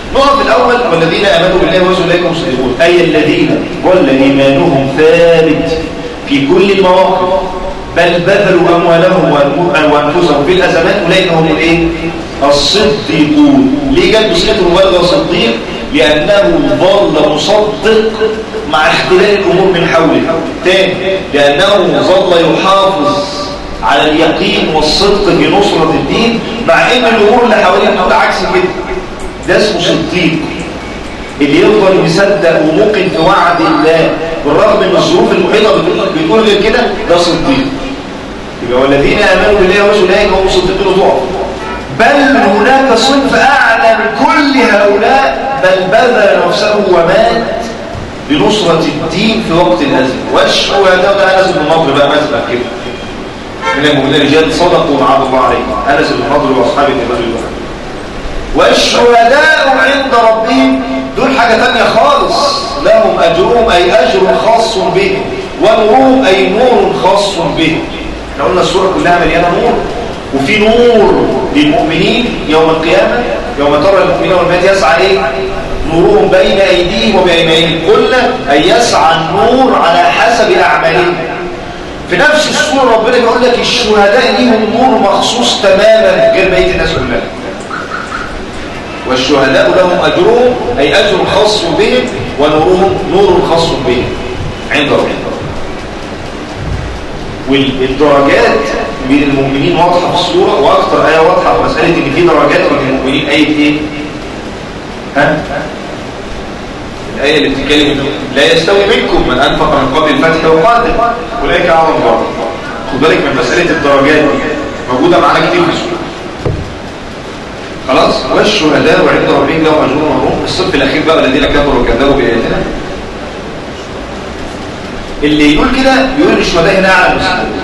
نقف الأول والذين آمنوا بالله ورسوله إليكم صدقون أي الذين ظل إيمانهم ثابت في كل المواقف بل بذلوا أموالهم وأنفسهم في الأزمات أولئك هم الإيه؟ الصديقون ليه جت بصيغة المبالغة صديق؟ لأنه ظل مصدق مع اختلاف الأمور من حوله تاني لأنه ظل يحافظ على اليقين والصدق في نصرة الدين مع ان الامور اللي حواليه بتقول عكس كده ده اسمه صديق اللي يفضل يصدق وممكن في وعد الله بالرغم من الظروف المحيطه بتقول غير كده ده صديق يبقى والذين امنوا بالله ورسوله هم صديقين ضعف بل هناك صنف اعلى من كل هؤلاء بل بذل نفسه ومات لنصرة الدين في وقت الأزمة والشهداء ده أنس بن نضر بقى مثلا كده من المؤمنين رجال صدقوا مع الله عليهم أنس بن نضر وأصحاب النبي والشهداء عند ربهم دول حاجة تانية خالص لهم أجرهم أي أجر خاص بهم ونورهم أي نور خاص بهم احنا قلنا السورة كلها مليانة نور وفي نور للمؤمنين يوم القيامة يوم ترى المؤمنين والمؤمنات يسعى ايه نورهم بين ايديهم وبايمانهم قلنا ان يسعى النور على حسب اعمالهم في نفس السورة ربنا بيقول لك الشهداء ليهم نور مخصوص تماما غير بقيه الناس كلها والشهداء لهم اجرهم اي اجر خاص بهم ونورهم نور خاص بهم عند ربهم والدرجات بين المؤمنين واضحه في الصوره واكثر ايه واضحه في مساله ان في درجات بين المؤمنين ايه ايه ها الآية اللي بتتكلم لا يستوي منكم من أنفق من قبل الفتح وقاتل أولئك أعظم درجة خد بالك من مسألة الدرجات دي موجودة معانا كتير في السورة خلاص والشهداء وعند ربهم لهم أجرهم وهم الصف الأخير بقى الذين كفروا وكذبوا بآياتنا اللي يقول كده يقول الشهداء هنا أعلى من الصديقين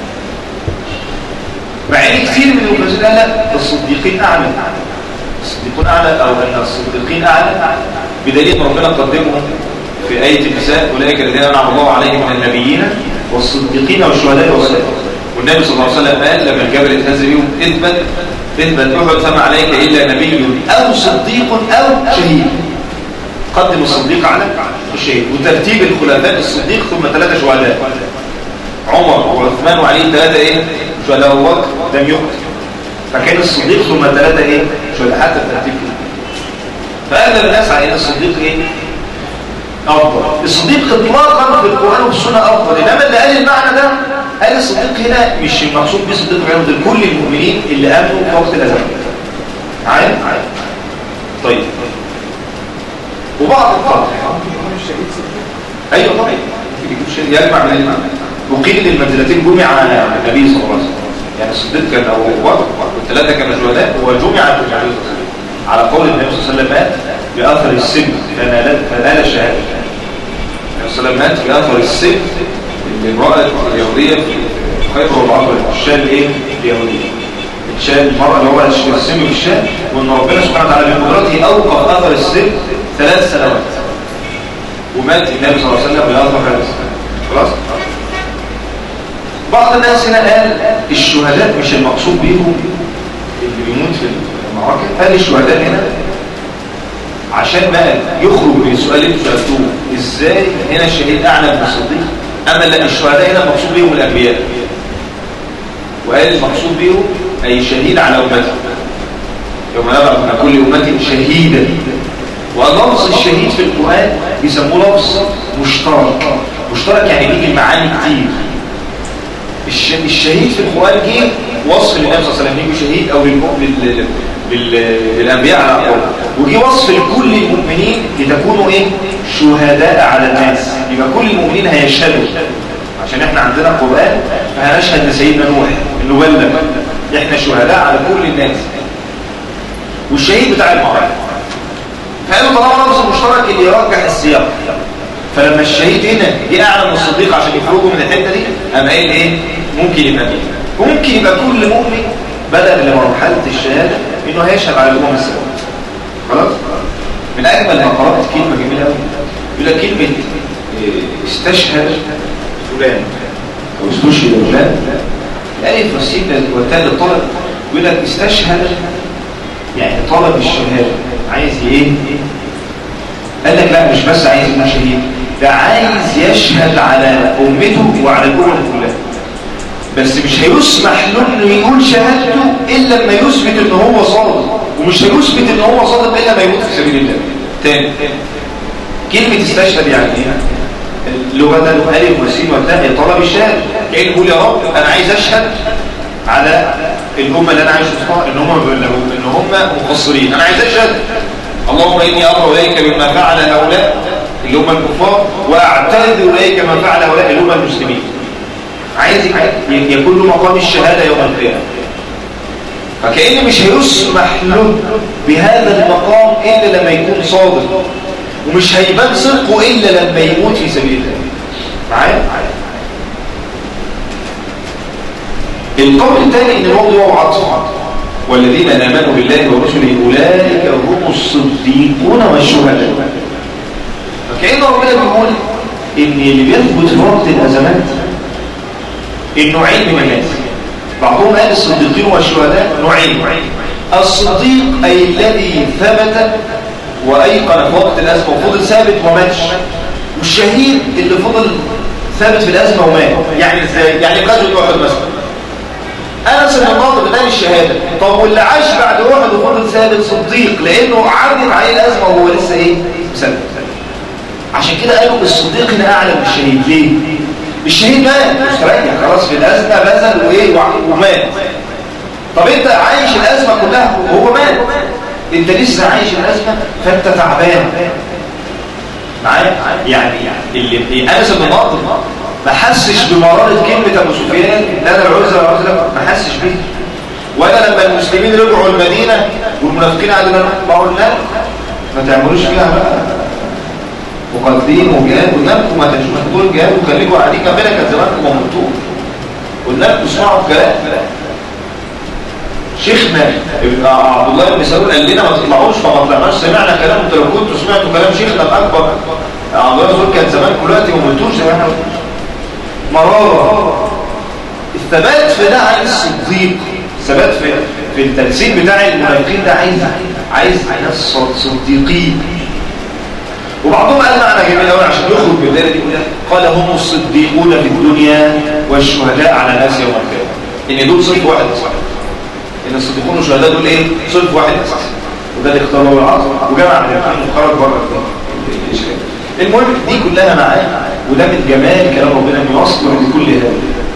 مع ان كتير من المفسرين قال لا الصديقين أعلى الصديقون أعلى أو أن الصديقين أعلى بدليل ان ربنا قدمهم في آية النساء أولئك الذين أنعم الله عليهم من النبيين والصديقين والشهداء والصالحين والنبي صلى الله عليه وسلم قال لما الجبل اتهز بيهم اثبت اثبت احد فما عليك إلا نبي أو صديق أو شهيد قدم الصديق على الشهيد وترتيب الخلفاء الصديق ثم ثلاثة شهداء عمر وعثمان وعلي ثلاثة ايه شهداء أبو بكر لم يقتل فكان الصديق ثم ثلاثة ايه شهداء حتى الترتيب كده فأغلب الناس على ان الصديق ايه افضل الصديق اطلاقا في القران والسنه افضل انما اللي قال المعنى ده قال الصديق هنا مش المقصود بيه صديق عند كل المؤمنين اللي امنوا في وقت الازمه عارف طيب وبعض الفرق ايوه طبعا يجمع من المعنى وقيل المنزلتين جمع على النبي صلى الله عليه وسلم يعني الصديق كان ابو بكر والثلاثه كانوا شهداء وجمع في النبي صلى الله عليه وسلم على قول النبي صلى الله عليه وسلم مات بأثر السن فنال فنال الشهادة النبي صلى الله عليه وسلم مات بأثر السن لامرأة اليهودية في خيبر والعطر الشال ايه اليهودية الشال المرأة اللي هو السن في الشال وان ربنا سبحانه وتعالى بقدرته اوقف اثر السن ثلاث سنوات ومات النبي صلى الله عليه وسلم بأثر هذا السن خلاص بعض الناس هنا قال الشهداء مش المقصود بيهم اللي بيموت في المعركة قال الشهداء هنا عشان بقى يخرج من السؤال اللي سالتوه ازاي هنا الشهيد اعلى من الصديق اما لا الشهداء هنا مقصود بيهم الانبياء وقال المقصود بيهم اي شهيد على امته يوم نبعث من كل امه شهيدا ولفظ الشهيد في القران بيسموه لفظ مشترك مشترك يعني بيجي معاني كتير الشهيد في القران جه وصف للنبي صلى الله عليه وسلم يجي شهيد او للمؤمن للأنبياء على أقوال وجي وصف لكل المؤمنين لتكونوا إيه شهداء على الناس يبقى كل المؤمنين هيشهدوا عشان احنا عندنا قرآن فهنشهد لسيدنا نوح انه بلغ احنا شهداء على كل الناس والشهيد بتاع المعركة فقالوا طالما لفظ مشترك اللي يرجح السياق فلما الشهيد هنا دي اعلى من الصديق عشان يخرجوا من الحته دي قام قايل ايه ممكن يبقى دي ممكن يبقى كل مؤمن بدل لمرحله الشهاده انه هيشهد على الامم السبع خلاص من اجمل ما قرات كلمه جميله قوي يقول لك كلمه استشهد فلان او استشهد فلان الالف والسين والتاء للطلب يقول لك استشهد يعني طلب الشهاده عايز ايه قال لك لا مش بس عايز يكون شهيد ده عايز يشهد على امته وعلى الامه كلها بس مش هيسمح له انه يقول شهادته الا لما يثبت ان هو صادق ومش هيثبت ان هو صادق الا ما يموت في سبيل الله تاني كلمه استشهد يعني ايه لغه الف وسين والتاء طلب الشهاده كان يقول يا رب انا عايز اشهد على الامه اللي انا عايش وسطها ان هم ان هم مقصرين انا عايز اشهد اللهم اني ابرا اليك بما فعل هؤلاء اللي هم الكفار واعتذر اليك ما فعل هؤلاء اللي هم المسلمين عايز يكون له مقام الشهاده يوم القيامه فكأن مش هيسمح له بهذا المقام إلا لما يكون صادق ومش هيبان صدقه إلا لما يموت في سبيل الله معايا؟ القول الثاني ان الموضوع عطف والذين امنوا بالله ورسله اولئك هم الصديقون والشهداء فكأن ربنا بيقول ان اللي بيثبت في وقت الازمات النوعين من الناس بعضهم قال الصديقين والشهداء نوعين الصديق اي الذي ثبت وايقن في وقت الازمه وفضل ثابت وماتش والشهيد اللي فضل ثابت في الازمه ومات يعني ازاي يعني غزوه احد مثلا انس بن النضر ده الشهاده طب واللي عاش بعد احد وفضل ثابت صديق لانه عدت عليه الازمه وهو لسه ايه مثبت عشان كده قالوا الصديق هنا اعلى من الشهيد ليه الشهيد مات مستريح خلاص في الازمه بذل وايه ومات طب انت عايش الازمه كلها وهو مات انت لسه عايش الازمه فانت تعبان معايا يعني اللي انس بن النضر ما حسش بمرارة كلمة أبو سفيان لا أنا العزة العزة ما حسش بيه ولا لما المسلمين رجعوا المدينة والمنافقين قالوا لنا ما قلنا ما تعملوش فيها بقى مقدين وجهاد قلنا لكم ما تنشوش دول جهاد وخليكم قاعدين كاملة كان زمانكم ما ممتوه قلنا لكم اسمعوا الكلام شيخنا عبد الله بن سلول قال لنا ما تطلعوش فما طلعناش سمعنا كلام انتوا لو كنتوا سمعتوا كلام شيخنا الاكبر عبد الله بن سلول كان زمانكم دلوقتي ما ممتوش زي ما احنا مرارة الثبات في ده عايز صديق الثبات في في التجسيد بتاع المنافقين ده عايز عايز ناس صديقين وبعضهم قال معنى جميل قوي عشان يخرج من الدايره دي كلها قال هم الصديقون في الدنيا والشهداء على الناس يوم القيامه ان دول صنف واحد ان الصديقون والشهداء دول ايه صنف واحد وده اللي اختاره العصر وجمع الاثنين وخرج بره الاشكال المهم دي كلها معاه وده من جمال كلام ربنا انه يصلح لكل هذا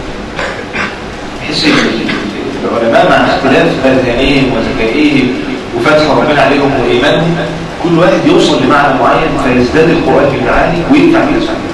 بحيث العلماء مع اختلاف اذهانهم وذكائهم وفتح ربنا عليهم وايمانهم كل واحد يوصل لمعنى معين فيزداد القران في المعاني وينفع بيه صحيح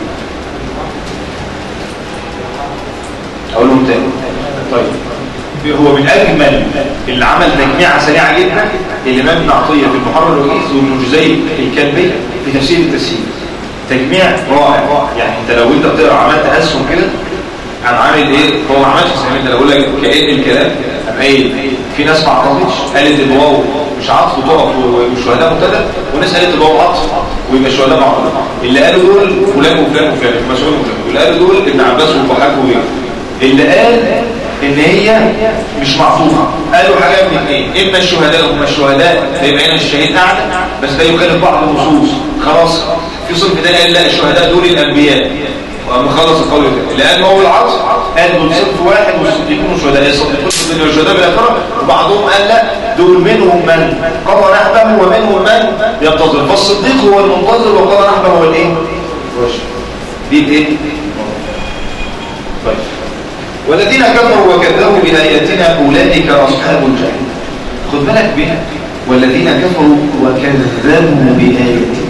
اقول لهم تاني طيب هو من اجمل اللي عمل تجميعه سريعه جدا الامام ابن عطيه في المحرر الوجيز وابن جزي الكلبي في تفسير التسهيل تجميع رائع يعني انت لو انت بتقرا عملت اسهم كده عن عامل ايه هو ما عملش زي انت لو اقول لك كأن الكلام قايل في ناس ما عطفتش قالت الواو مش عطف وتقف والشهداء مبتدا وناس قالت الواو عطف ويبقى الشهداء معطوف اللي قالوا دول فلان وفلان وفلان مسؤول وفلان واللي قالوا دول ابن عباس والضحاك وغيره اللي قال ان هي مش معطوفه قالوا حاجه من اثنين اما الشهداء هم الشهداء فيبقى هنا الشهيد اعلى بس ده يخالف بعض النصوص خلاص في صنف ده قال لا الشهداء دول الانبياء واما خلص القول ده لان هو العصر قال دول صنف واحد والصديقون والشهداء الصديقون والشهداء والشهداء بالاخره وبعضهم قال لا دول منهم من قضى نحبه ومنهم من ينتظر فالصديق هو المنتظر وقضى نحبه هو الايه دي الايه طيب والذين كفروا وكذبوا بآياتنا أولئك أصحاب الجحيم خد بالك بها والذين كفروا وكذبوا بآياتنا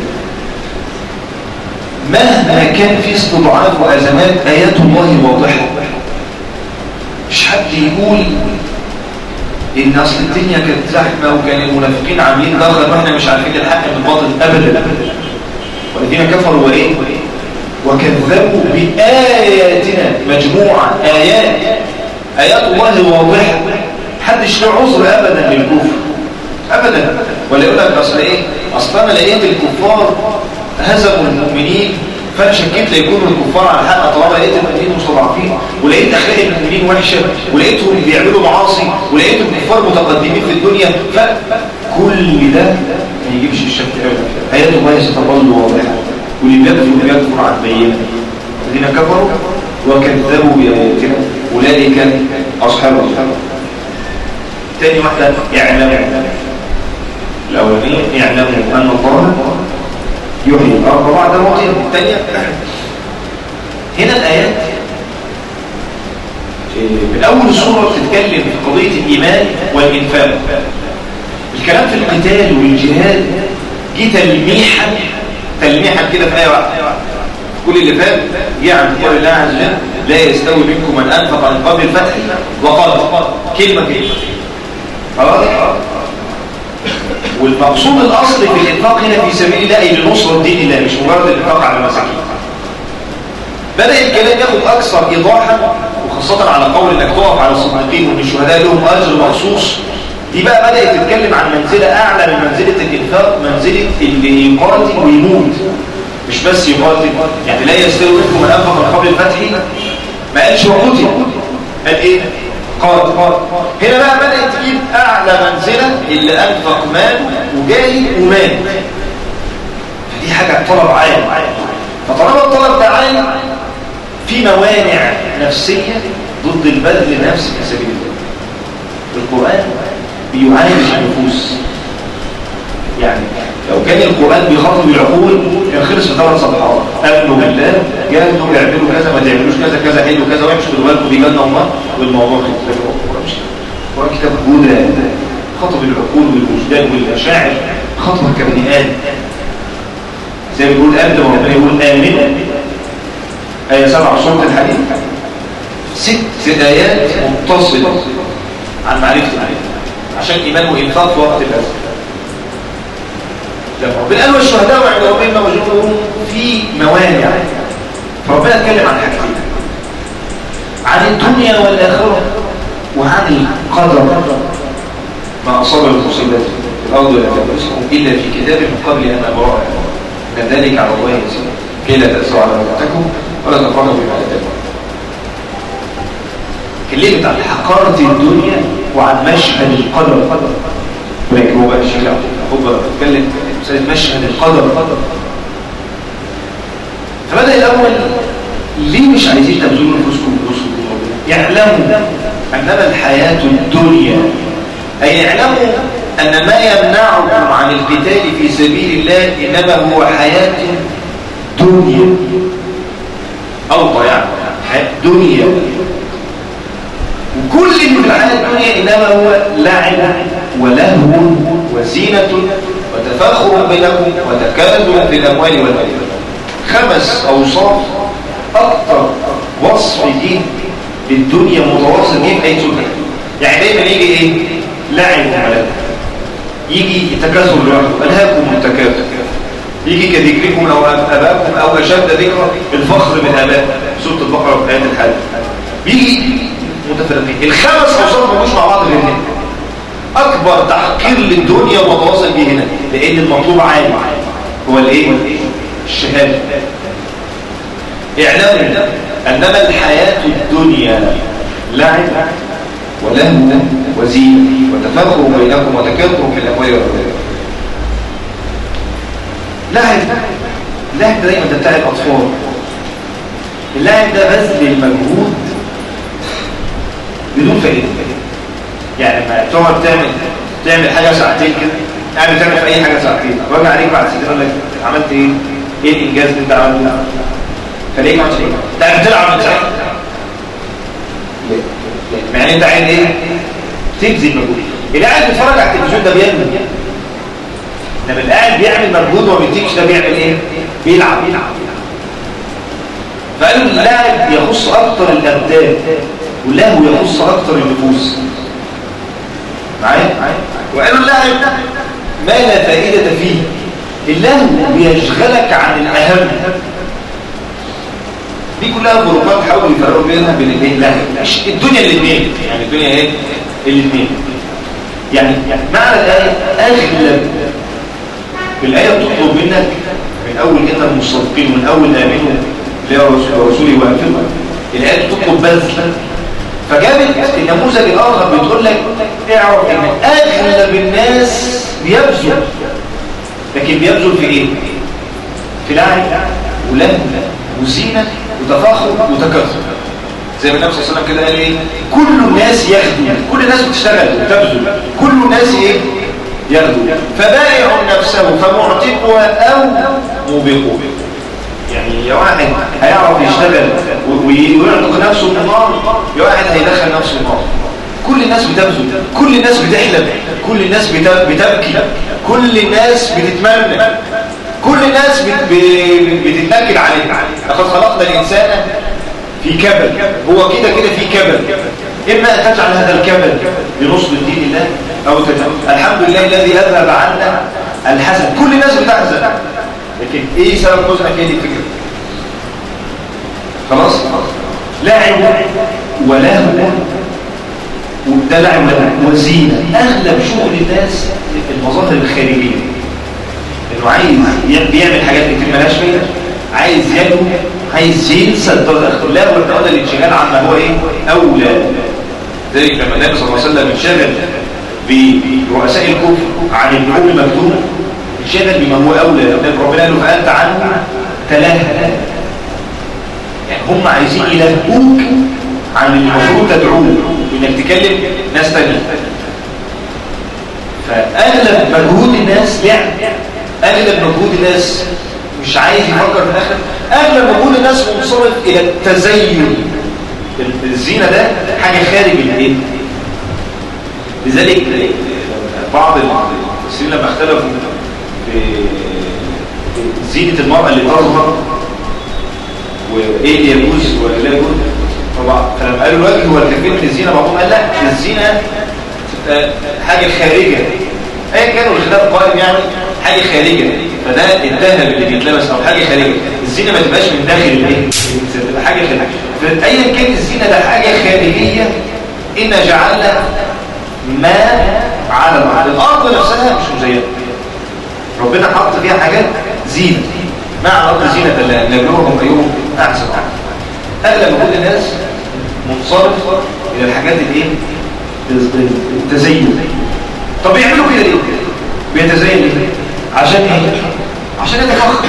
مهما كان في استضعاف وأزمات آيات الله واضحة مش حد يقول إن أصل الدنيا كانت زحمة وكان المنافقين عاملين ضغط وإحنا مش عارفين الحق من الباطل أبدا والذين كفروا وإيه وكذبوا بآياتنا مجموعة آيات آيات الله واضحة حدش له عذر أبدا للكفر أبدا ولا يقول لك أصل إيه أصل أنا لقيت الكفار هزموا المؤمنين فأنا شكيت ليكونوا الكفار على الحق طالما لقيت المؤمنين مستضعفين ولقيت أخلاق المؤمنين وحشة ولقيتهم بيعملوا معاصي ولقيت الكفار متقدمين في الدنيا فكل ده يجيبش الشك ابدا ايات الله ستظل واضحه واللي بيكفر بيكفر عن بينه الذين كفروا وكذبوا باياتنا اولئك اصحاب الجنه تاني واحده اعلموا الاولانيه اعلموا ان الله يحيي الارض بعد موتها الثانيه هنا الايات من أول السورة بتتكلم في قضية الإيمان والإنفاق الكلام في القتال والجهاد جه تلميحا تلميحا كده في آية واحدة كل اللي فات جه عن قول الله عز وجل لا يستوي منكم من أنفق من قبل الفتح وقال كلمة كلمة خلاص والمقصود الأصلي في الإنفاق هنا في سبيل الله أي لنصرة دين الله مش مجرد الإنفاق على المساكين بدأ الكلام ياخد أكثر إيضاحا وخاصة على قول انك تقف على الصديقين وان الشهداء لهم اجر مخصوص دي بقى بدأت تتكلم عن منزلة اعلى من منزلة الانفاق منزلة اللي يقاتل ويموت مش بس يقاتل يعني لا يستوي منكم من انفق من قبل الفتح ما قالش وقتل قال ايه قاتل هنا بقى بدأت تجيب اعلى منزلة اللي انفق مال وجاهد ومات فدي حاجة طلب عالي فطالما الطلب ده عالي في موانع نفسية ضد البذل نفسي في سبيل الله القرآن بيعالج النفوس يعني لو كان القرآن بيخاطب العقول كان خلص في ثلاث صفحات آمنوا بالله جاهدوا يعملوا كذا ما تعملوش كذا كذا حلو كذا وحش خدوا بالكم بيجنوا الله والموضوع خلص القرآن مش القرآن كتاب هدى خاطب العقول والوجدان والمشاعر خاطبك كبني آدم زي ما بيقول آدم وربنا يقول آمنوا آية سبعة سورة الحديث ست آيات متصلة عن معرفة العلم عشان إيمان وإنفاق في وقت الأزل لما ربنا قال والشهداء وعند ربنا وجودهم في موانع فربنا اتكلم عن حاجتين عن الدنيا والآخرة وعن القدر ما أصاب المصيبات في الأرض ولا في أنفسكم إلا في كتاب من قبل أن أبرأ من ذلك على الله يسير كي لا تأسوا على موتكم ولا تفرحوا بما أتاكم كلمت عن حقارة الدنيا وعن مشهد القدر ولكن هو بقى الشيخ أخوك بتتكلم مسألة مشهد القدر فبدأ الأول ليه مش عايزين تبذلوا نفوسكم بنصر يعلموا أنما الحياة الدنيا أي يعلموا أن ما يمنعكم عن القتال في سبيل الله إنما هو حياة دنيا أوضى يعني حياة دنيا وكل اللي في الحياة الدنيا إنما هو لعب ولهو وزينة وتفاخر بينكم وتكاثر في الأموال والأولاد خمس أوصاف أكثر وصف دين للدنيا متواصل جدا أي سنة يعني دايما يجي إيه لعب وملك يجي التكاثر لوحده ألهاكم التكاثر يجي كذكركم أو أباكم أو أشد ذكر الفخر من أباء سورة البقرة في آية الحج بيجي متفرقين الخمس أوصاف مش مع بعض غير هنا أكبر تحقير للدنيا متواصل به هنا لأن المطلوب عالي هو الإيه؟ الشهادة اعلموا أنما الحياة الدنيا لعب ولهو وزينة وتفاخر بينكم وتكاثر في الأموال والأولاد لعب اللعب دايما ده بتاع الأطفال اللعب ده بذل المجهود بدون فائدة يعني لما تقعد تعمل تعمل حاجة ساعتين كده يعني تعمل في أي حاجة ساعتين واجي عليك بعد سنتين أقول لك عملت إيه؟ إيه الإنجاز اللي أنت عملته ده؟ فليه ما عملتش إيه؟ أنت عارف تلعب من ساعتين يعني أنت عايز إيه؟ تبذل مجهود اللي قاعد بيتفرج على التلفزيون ده بيعمل انما اللي قاعد بيعمل مجهود وما بيديكش ده بيعمل ايه بيلعب بيلعب فقالوا اللاعب يخص اكتر الابدان واللهو يخص اكتر النفوس معايا وقالوا اللاعب ما لا فائده فيه اللهو بيشغلك عن الاهم دي كلها فروقات حاولوا يفرقوا بينها بين الاثنين لا مش الدنيا الاثنين يعني الدنيا ايه الاثنين يعني معنى الايه اغلب الآية بتطلب منك من أول إن المصدقين ومن أول آمنوا اللي هو رسولي وأنفقوا الآية بتطلب بذل فجابت النموذج الآخر بتقول لك اعرف إن أغلب الناس بيبذل لكن بيبذل في ايه في لعب ولهو وزينه وتفاخر وتكاثر زي ما النبي صلى الله عليه وسلم كده قال ايه كل الناس يخدم كل الناس بتشتغل وتبذل كل الناس ايه يغدو فبائع نفسه فمعتقها او موبقها يعني يا واحد هيعرف يشتغل و- وي- ويعتق نفسه من النار يا واحد هيدخل نفسه النار كل الناس بتبذل كل الناس بتحلم كل الناس بت- بتبكي كل الناس بتتمنى كل الناس بت- ب- بتتنكد عليه لقد خلقنا الإنسان في كبد هو كده كده في كبد إما أن تجعل هذا الكبد لنصب دين الله أو تجعل الحمد لله الذي أذهب عنا الحزن كل الناس بتحزن لكن إيه سبب حزنك هي دي الفكرة خلاص لعب ولهو وده لعب وزينة أغلب شغل الناس المظاهر الخارجية إنه عايز ي- بيعمل حاجات كتير ملهاش فايدة عايز يلهو عايز ينسى الدرجة لا والدرجة الانشغال عما هو إيه أولى ذلك لما النبي صلى الله عليه وسلم انشغل برؤساء الكفر عن النعوم المكتوب انشغل بما هو أولى النبي ربنا قال له فأنت عنه تلهى يعني هم عايزين يلهوك عن المفروض تدعوه وانك تكلم ناس تانية فاغلب مجهود الناس لعب اغلب مجهود الناس مش عايز يفكر في الاخر اغلب مجهود الناس منصرف الى التزين الزينه ده حاجه خارج الايه لذلك بعض المفسرين لما اختلفوا في في زينه المراه اللي تظهر وايه اللي يجوز ولا لا يجوز طبعا فلما قالوا الوجه هو الكثير من الزينه بعضهم قال لا الزينه تبقى حاجه خارجه ايا كان الخلاف قائم يعني حاجه خارجه فده الذهب اللي بيتلبس او حاجه خارجه الزينه ما تبقاش من داخل الايه الإنسان، تبقى حاجه خارجيه فايا كان الزينه ده حاجه خارجيه ان جعلنا ما على الارض الارض نفسها مش مزينه ربنا حط فيها حاجات زينه ما على الارض زينه الله لنبلوهم ايهم احسن عملا اغلب وجود الناس منصرف الى الحاجات الايه التزين طب يعملوا كده ليه بيتزين ليه عشان ايه عشان يتفخر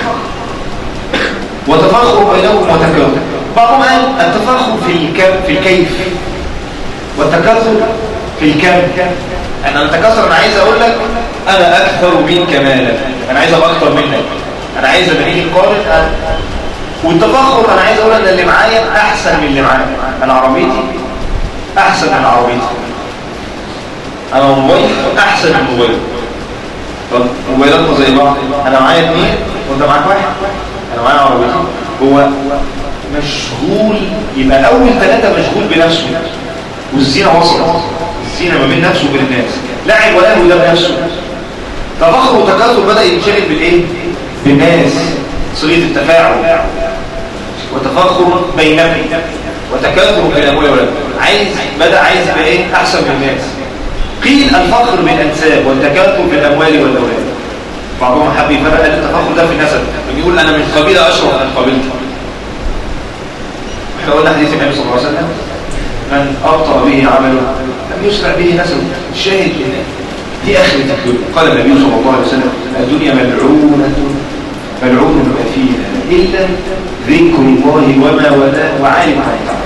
وتفاخر بينهم وتكاثر بعضهم قال التفاخر في الكم في الكيف والتكاثر في الكم انا التكاثر انا عايز اقول لك انا اكثر منك مالا انا عايز ابقى اكثر منك انا عايز ابقى نيجي نقارن أنا- والتفاخر انا عايز اقول ان اللي معايا احسن من اللي معايا انا عربيتي احسن من عربيتي انا موبايل احسن من موبايل طب موبايلاتنا زي بعض انا معايا اثنين وانت معاك واحد انا معايا عربيتي هو مشغول يبقى اول ثلاثه مشغول بنفسه والزينه وصلت الزينه ما بين نفسه وبين الناس لعب ولا ده بنفسه تفاخر وتكاثر بدا ينشغل بالايه بالناس صيغه التفاعل وتفاخر بينهم وتكاثر بين الاموال والأولاد عايز بدا عايز يبقى ايه احسن من الناس قيل الفخر بالانساب والتكاثر بالاموال والاولاد بعضهم حب يفرق قال التفاخر ده في النسب بيقول انا من قبيله اشرف من قبيلتي احنا قلنا حديث النبي صلى الله عليه وسلم من ابطا به عمله لم يسرع به نسبه الشاهد لله دي اخره الدنيا قال النبي صلى الله عليه وسلم الدنيا ملعونه ملعون ما فيها الا ذكر الله وما ولا وعالم عن تعالى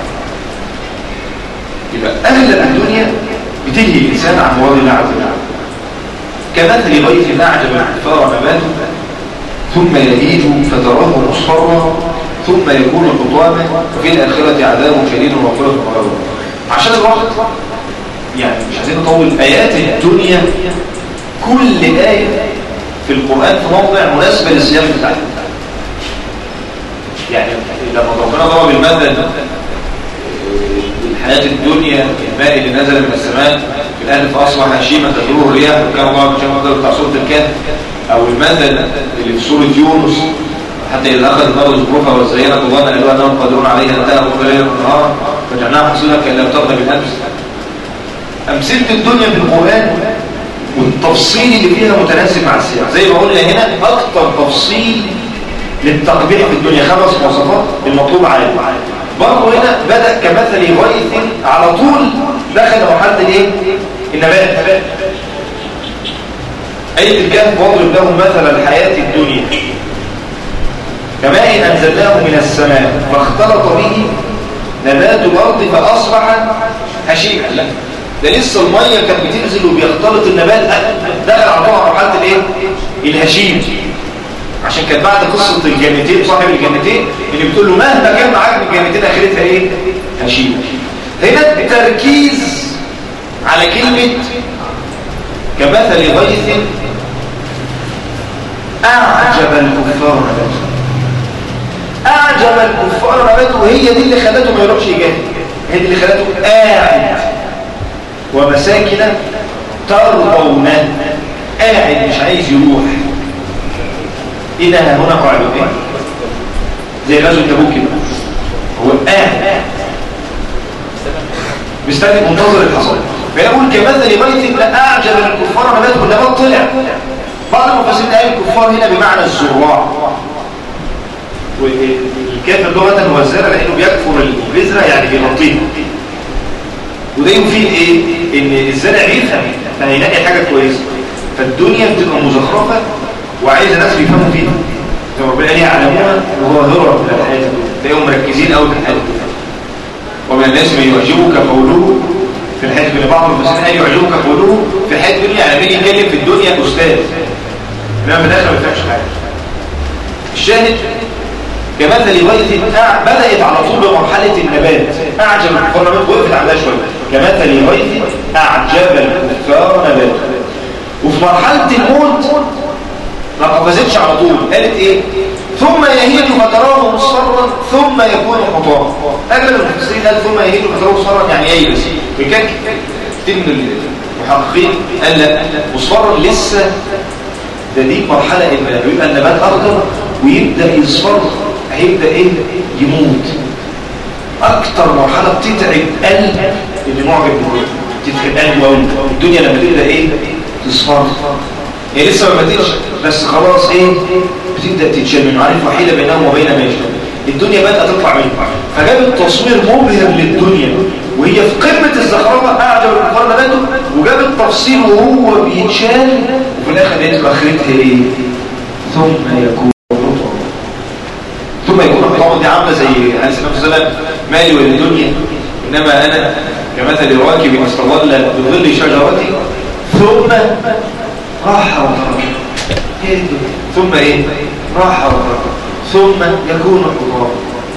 يبقى اغلب الدنيا بتلهي الانسان عن مراد الله عز وجل كمثل غيث اعجب الاحتفار نباته ثم يهيج فتراه مصفرا ثم يكون حطاما وفي الآخرة عذاب شديد ومغفرة ومغفرة عشان الوقت يعني مش عايزين نطول آيات الدنيا كل آية في القرآن في موضع مناسبة للسياق بتاعها يعني لما ربنا ضرب المثل الحياة الدنيا الماء اللي نزل من السماء في الأهل فأصبح هشيمة تدور الرياح وكان الله مش مقدر بتاع سورة الكهف أو المثل اللي في سورة يونس حتى إذا أخذ النار زخرفها وزينت وظن أهلها أنهم قادرون عليها انتهى وقال ليلا ونهارا فجعلناها حصيلا كأن لم تغن بالأمس أمثلة الدنيا في القرآن والتفصيل اللي فيها متناسب مع السياق زي ما قلنا هنا أكثر تفصيل للتقبيح في الدنيا خمس مواصفات المطلوب عالي برضه هنا بدأ كمثل غيث على طول دخل مرحلة الايه؟ النبات آية الكهف واضرب لهم مثل الحياة الدنيا كماء أنزلناه من السماء فاختلط به نبات الأرض فأصبح هشيما لا ده لسه المية كانت بتنزل وبيختلط النبات دخل على طبعا مرحلة الايه؟ الهشيم عشان كانت بعد قصة الجنتين صاحب الجنتين اللي بتقول له مهما كان معاك من الجنتين اخرتها ايه؟ هشيم هنا التركيز على كلمة كمثل غيث أعجب الكفار نباته أعجب الكفار نباته وهي دي اللي خلته ما يروحش يجاهد هي دي اللي خلته قاعد ومساكن ترضون قاعد مش عايز يروح إذا هنا قاعد ايه زي غزو تبوك كده هو قاعد مستني منتظر الحصول فيقول كمثل بيت لا أعجب الكفار نباته النبات طلع بعض المفسرين قال الكفار هنا بمعنى الزراع والكافر لغة هو الزرع لأنه بيكفر البذرة يعني بيغطيه وده يفيد ايه؟ ان الزرع بيفهم فهيلاقي حاجة كويسة فالدنيا بتبقى مزخرفة وعايزة ناس بيفهموا فيها زي ما ربنا قال يعلمون ظاهرة من الحياة الدنيا تلاقيهم مركزين قوي في الحياة الدنيا ومن الناس من يعجبك قوله في الحياة الدنيا بعض المفسرين قال يعجبك قوله في الحياة الدنيا يعني بيجي يتكلم في الدنيا أستاذ انما في الاخر ما بيفهمش حاجه الشاهد كمثل غيث بدات على طول بمرحله النبات اعجب الكفار نبات وقفت عندها شويه كمثل غيث اعجب الكفار نبات وفي مرحله الموت ما قفزتش على طول قالت ايه ثم يهيج فتراه مصفرا ثم يكون حطاما اغلب المفسرين قال ثم يهيج فتراه مصفرا يعني ييبس وكان كتير من المحققين قال لا مصفرا لسه ده دي مرحلة إن بيبقى النبات أخضر ويبدأ يصفر هيبدأ إيه يموت أكتر مرحلة بتتعب قلب اللي معجب بالدنيا تتعب قلب قوي الدنيا لما تبدأ إيه تصفر هي لسه ما بدتش بس خلاص إيه بتبدأ تتشال منه عارف وحيدة بينهم وبين ما يشتغل الدنيا بدأت تطلع منه فجاب التصوير مبهر للدنيا وهي في قمة الزخرفة أعجب الكفار نباته وجاب التفصيل وهو بيتشال وفي الآخر لقيت آخرتها إيه؟ ثم يكون حطاما ثم يكون حطاما دي عاملة زي عليه الصلاة والسلام مالي وللدنيا إنما أنا كمثل راكب استظل بظل شجرتي ثم راح وترك ثم إيه؟ راح وترك ثم يكون حطاما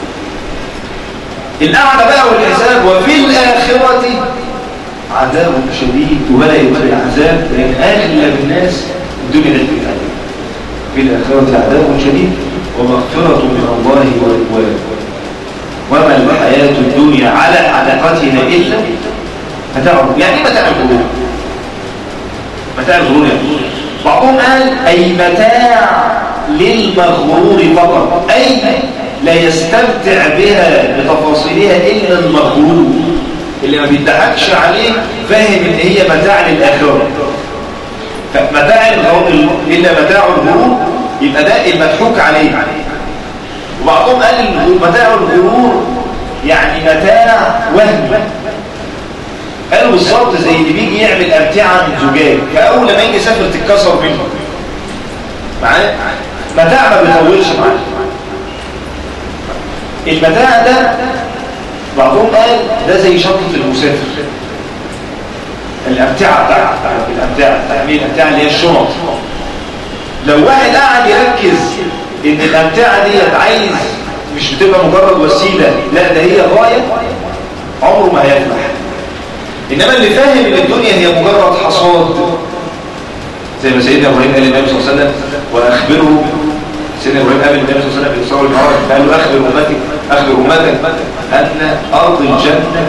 الأعلى بقى والحساب وفي الآخرة عذاب شديد ولا يبقى العذاب لأن أغلب الناس الدنيا ده في في الآخرة عذاب شديد ومغفرة من الله ورضوان وما الحياة الدنيا على حلقتها إلا متاع يعني متاع الغرور متاع الغرور يعني بعضهم قال أي متاع للمغرور فقط أي لا يستمتع بها بتفاصيلها إلا المغرور اللي ما بيضحكش عليه فاهم ان هي متاع للآخرة فمتاع الغرور إلا متاع الغرور يبقى ده المضحوك عليه وبعضهم قال متاع الغرور يعني متاع وهم قالوا بالظبط زي اللي بيجي يعمل أمتعة من زجاج فأول لما يجي يسافر تتكسر منه معاه متاع ما بيطولش معاه المتاع ده بعضهم قال ده زي شنطة المسافر الأمتعة بتاعت الأمتعة تحميل الأمتعة اللي هي الشنط لو واحد قاعد يركز إن الأمتعة ديت عايز مش بتبقى مجرد وسيلة لا ده هي غاية عمره ما هيفلح إنما اللي فاهم إن الدنيا هي مجرد حصاد زي ما سيدنا إبراهيم قال للنبي صلى الله عليه وسلم وأخبره سيدنا إبراهيم قال للنبي صلى الله عليه وسلم في صور المعارض قال له أخبر أمتك أخبر أمتك أن أرض الجنة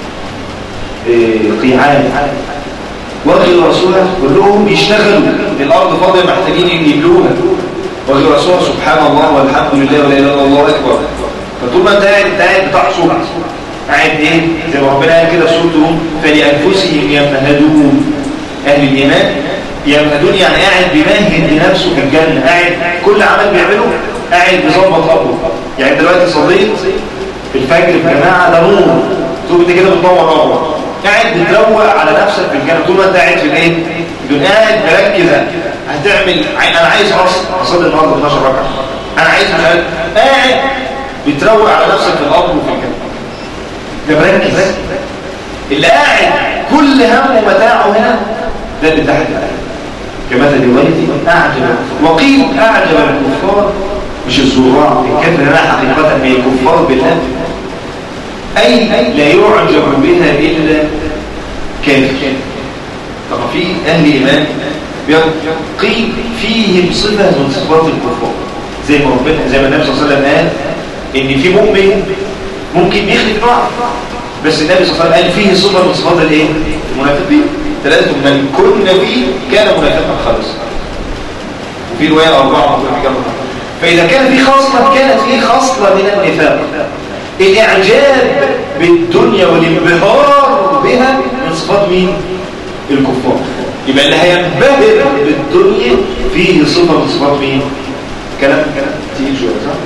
قيعان وغير رسوله كلهم بيشتغلوا الأرض فاضية محتاجين يبلوها وغير رسوله سبحان الله والحمد لله ولا إله إلا الله أكبر فطول ما أنت قاعد أنت قاعد بتحصل قاعد إيه زي ما ربنا قال كده في سورة روم فلأنفسهم يمهدون أهل الإيمان يمهدون يعني قاعد بيمهد لنفسه في الجنة قاعد كل عمل بيعمله قاعد بيظبط أمره يعني دلوقتي صليت في الفجر في جماعة ده نور تقول انت كده بتدور أمره قاعد بتروق على نفسك في الجنة طول ما انت قاعد في الايه؟ بدون قاعد مركز هتعمل انا عايز اصل اصلي النهارده 12 ركعه انا عايز مش عارف قاعد بتروق على نفسك في الارض وفي الجنه ده مركز اللي قاعد كل همه ومتاعه هنا ده اللي تحت كمثل والدي اعجب وقيل اعجب الكفار مش الزراع الكافر هنا حقيقه من الكفار بالله اي لا يعجب بها الا كافر طب في اهل ايمان قيل فيهم صفه من صفات الكفار زي ما ربنا زي ما النبي صلى الله عليه وسلم قال ان في مؤمن ممكن يخلف بعض بس النبي صلى الله عليه وسلم قال فيه صفه من صفات الايه المنافقين ثلاثه من كنا فيه كان منافقا خالصا وفي روايه اربعه فاذا كان في خصله كانت في خصله من النفاق الاعجاب بالدنيا والانبهار بها من صفات مين الكفار يبقى اللي هينبهر بالدنيا فيه صفه من صفات مين كلام كلام تيجي شويه صح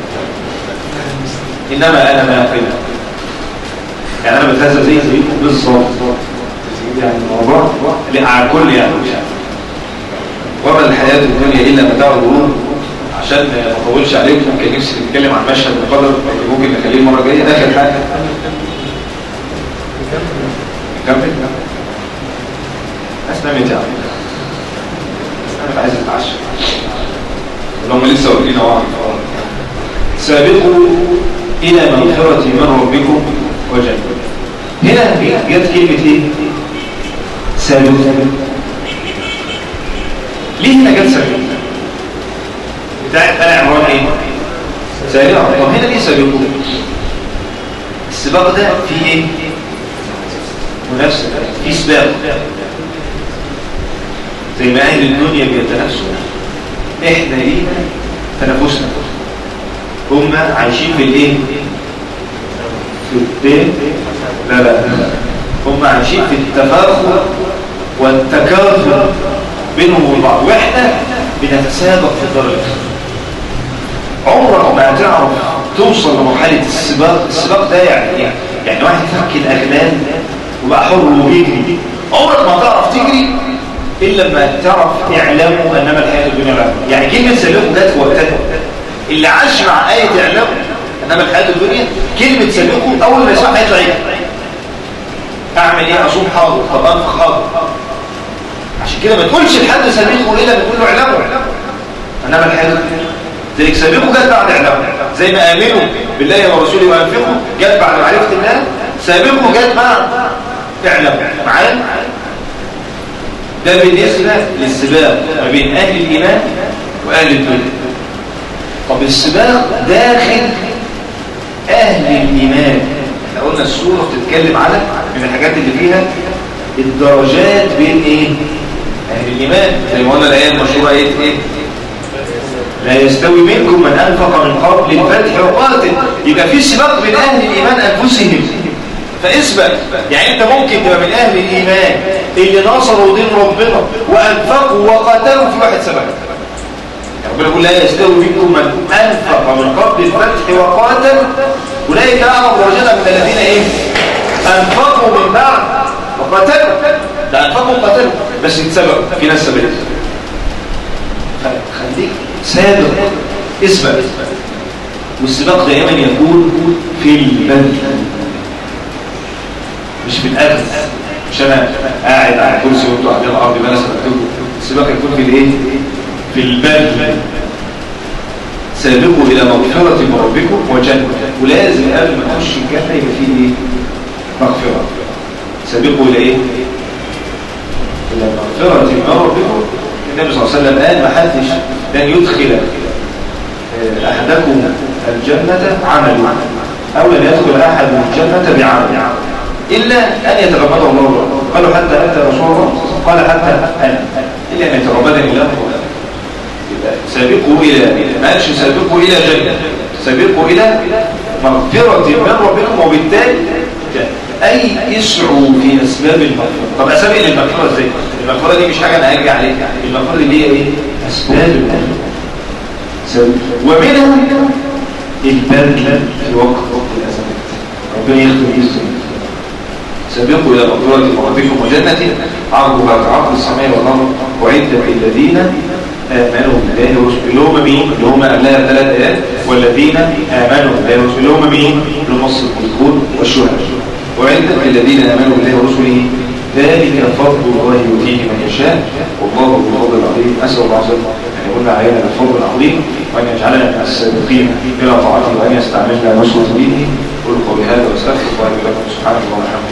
انما انا ما اقل يعني انا بتهزأ زي زيكم بالظبط يعني الموضوع على الكل يعني مش يعني وما الحياة الدنيا إلا متاع الغرور عشان ما اطولش عليكم كان نفسي نتكلم عن مشهد القدر اللي ممكن نخليه المرة الجاية آخر حاجة نكمل ناس نامت يا عم ناس عايز تتعشى اللهم لسه واقفين واحد سابقوا إلى مغفرة من ربكم وجنة هنا جت كلمة ايه سابق ليه هنا جت سابق بتاعت آل عمران ايه سابقة طب هنا ليه سابقوا السباق ده فيه ايه منافسة فيه سباق زي ما اهل الدنيا بيتنافسوا احنا لينا تنافسنا هم عايشين في الايه في الدين لا لا هم عايشين في التفاخر والتكاثر بينهم وبين بعض واحنا بنتسابق في الدرجه عمرك ما هتعرف توصل لمرحله السباق السباق ده يعني ايه يعني واحد فك الاغلال وبقى حر وبيجري عمرك ما تعرف تجري الا لما تعرف اعلامه انما الحياه الدنيا لعبه يعني كلمه سابقه جت في وقتها اللي عاش مع ايه اعلامه انما الحياه الدنيا كلمه سابقه اول ما يسمعها هيطلع ايه اعمل ايه اصوم حاضر طب انفق حاضر عشان كده ما تقولش لحد سابقه الا بتقول له اعلامه انما الحياه الدنيا ذلك سابقه جت بعد اعلامه زي ما امنوا بالله ورسوله وانفقوا جت بعد معرفه الله سابقه جت بعد اعلامه معايا ده بالنسبه للسباق ما بين اهل الايمان واهل الدنيا طب السباق داخل اهل الايمان احنا قلنا السوره بتتكلم على من الحاجات اللي فيها الدرجات بين ايه اهل الايمان زي ما قلنا الايه المشهوره ايه ايه لا يستوي منكم من انفق من قبل الفتح وقاتل يبقى في سباق بين اهل الايمان انفسهم فاسبق يعني انت ممكن تبقى من اهل الايمان اللي نصروا دين ربنا وانفقوا وقاتلوا في واحد سبق ربنا يقول لا يستوي منكم من انفق من قبل الفتح وقاتل اولئك اعظم درجات من الذين ايه انفقوا من بعد وقاتلوا ده انفقوا وقاتلوا بس اتسبقوا في ناس سبقت خليك سابق اسبق والسباق دائما يكون في البذل مش في الاخذ مش انا قاعد على كرسي وانتوا قاعدين على الارض يبقى انا سبقتكم السباق يكون في الايه في البذل سابقوا الى مغفره من ربكم وجنه ولازم قبل ما تخش الجنه يبقى فيه ايه مغفره سابقوا الى ايه الى مغفره من ربكم النبي صلى الله عليه وسلم قال ما حدش لن يدخل احدكم الجنه عمله او لن يدخل احد الجنه بعمل الا ان يتغمده الله قالوا حتى انت رسول الله قال حتى انا الا ان يتغمدني الله سابقوا إلى ما قالش سابقوا إلى جنة سابقوا إلى مغفرة من ربكم وبالتالي أي اسعوا في أسباب المغفرة طب أسباب إلى المغفرة إزاي؟ المغفرة دي مش حاجة أنا هرجع عليها المغفرة دي هي إيه؟ أسباب المغفرة ومنها البذل في وقت وقت الأزمات ربنا يختم يسلم سابقوا إلى مغفرة من ربكم وجنة عرضها كعرض السماء والأرض وعدة للذين آمنوا بالله ورسوله اللي هم مين؟ اللي هم قبلها ثلاث آيات والذين آمنوا بالله ورسوله اللي هم مين؟ اللي هم الصديقون والشهداء وعندك الذين آمنوا بالله ورسوله ذلك فضل الله يؤتيه من يشاء والله ذو الفضل العظيم أسأل الله عز وجل أن يكون علينا الفضل العظيم وأن يجعلنا من السابقين إلى طاعته وأن يستعملنا نصرة دينه قولوا قولي هذا واستغفر الله لكم سبحانه وتعالى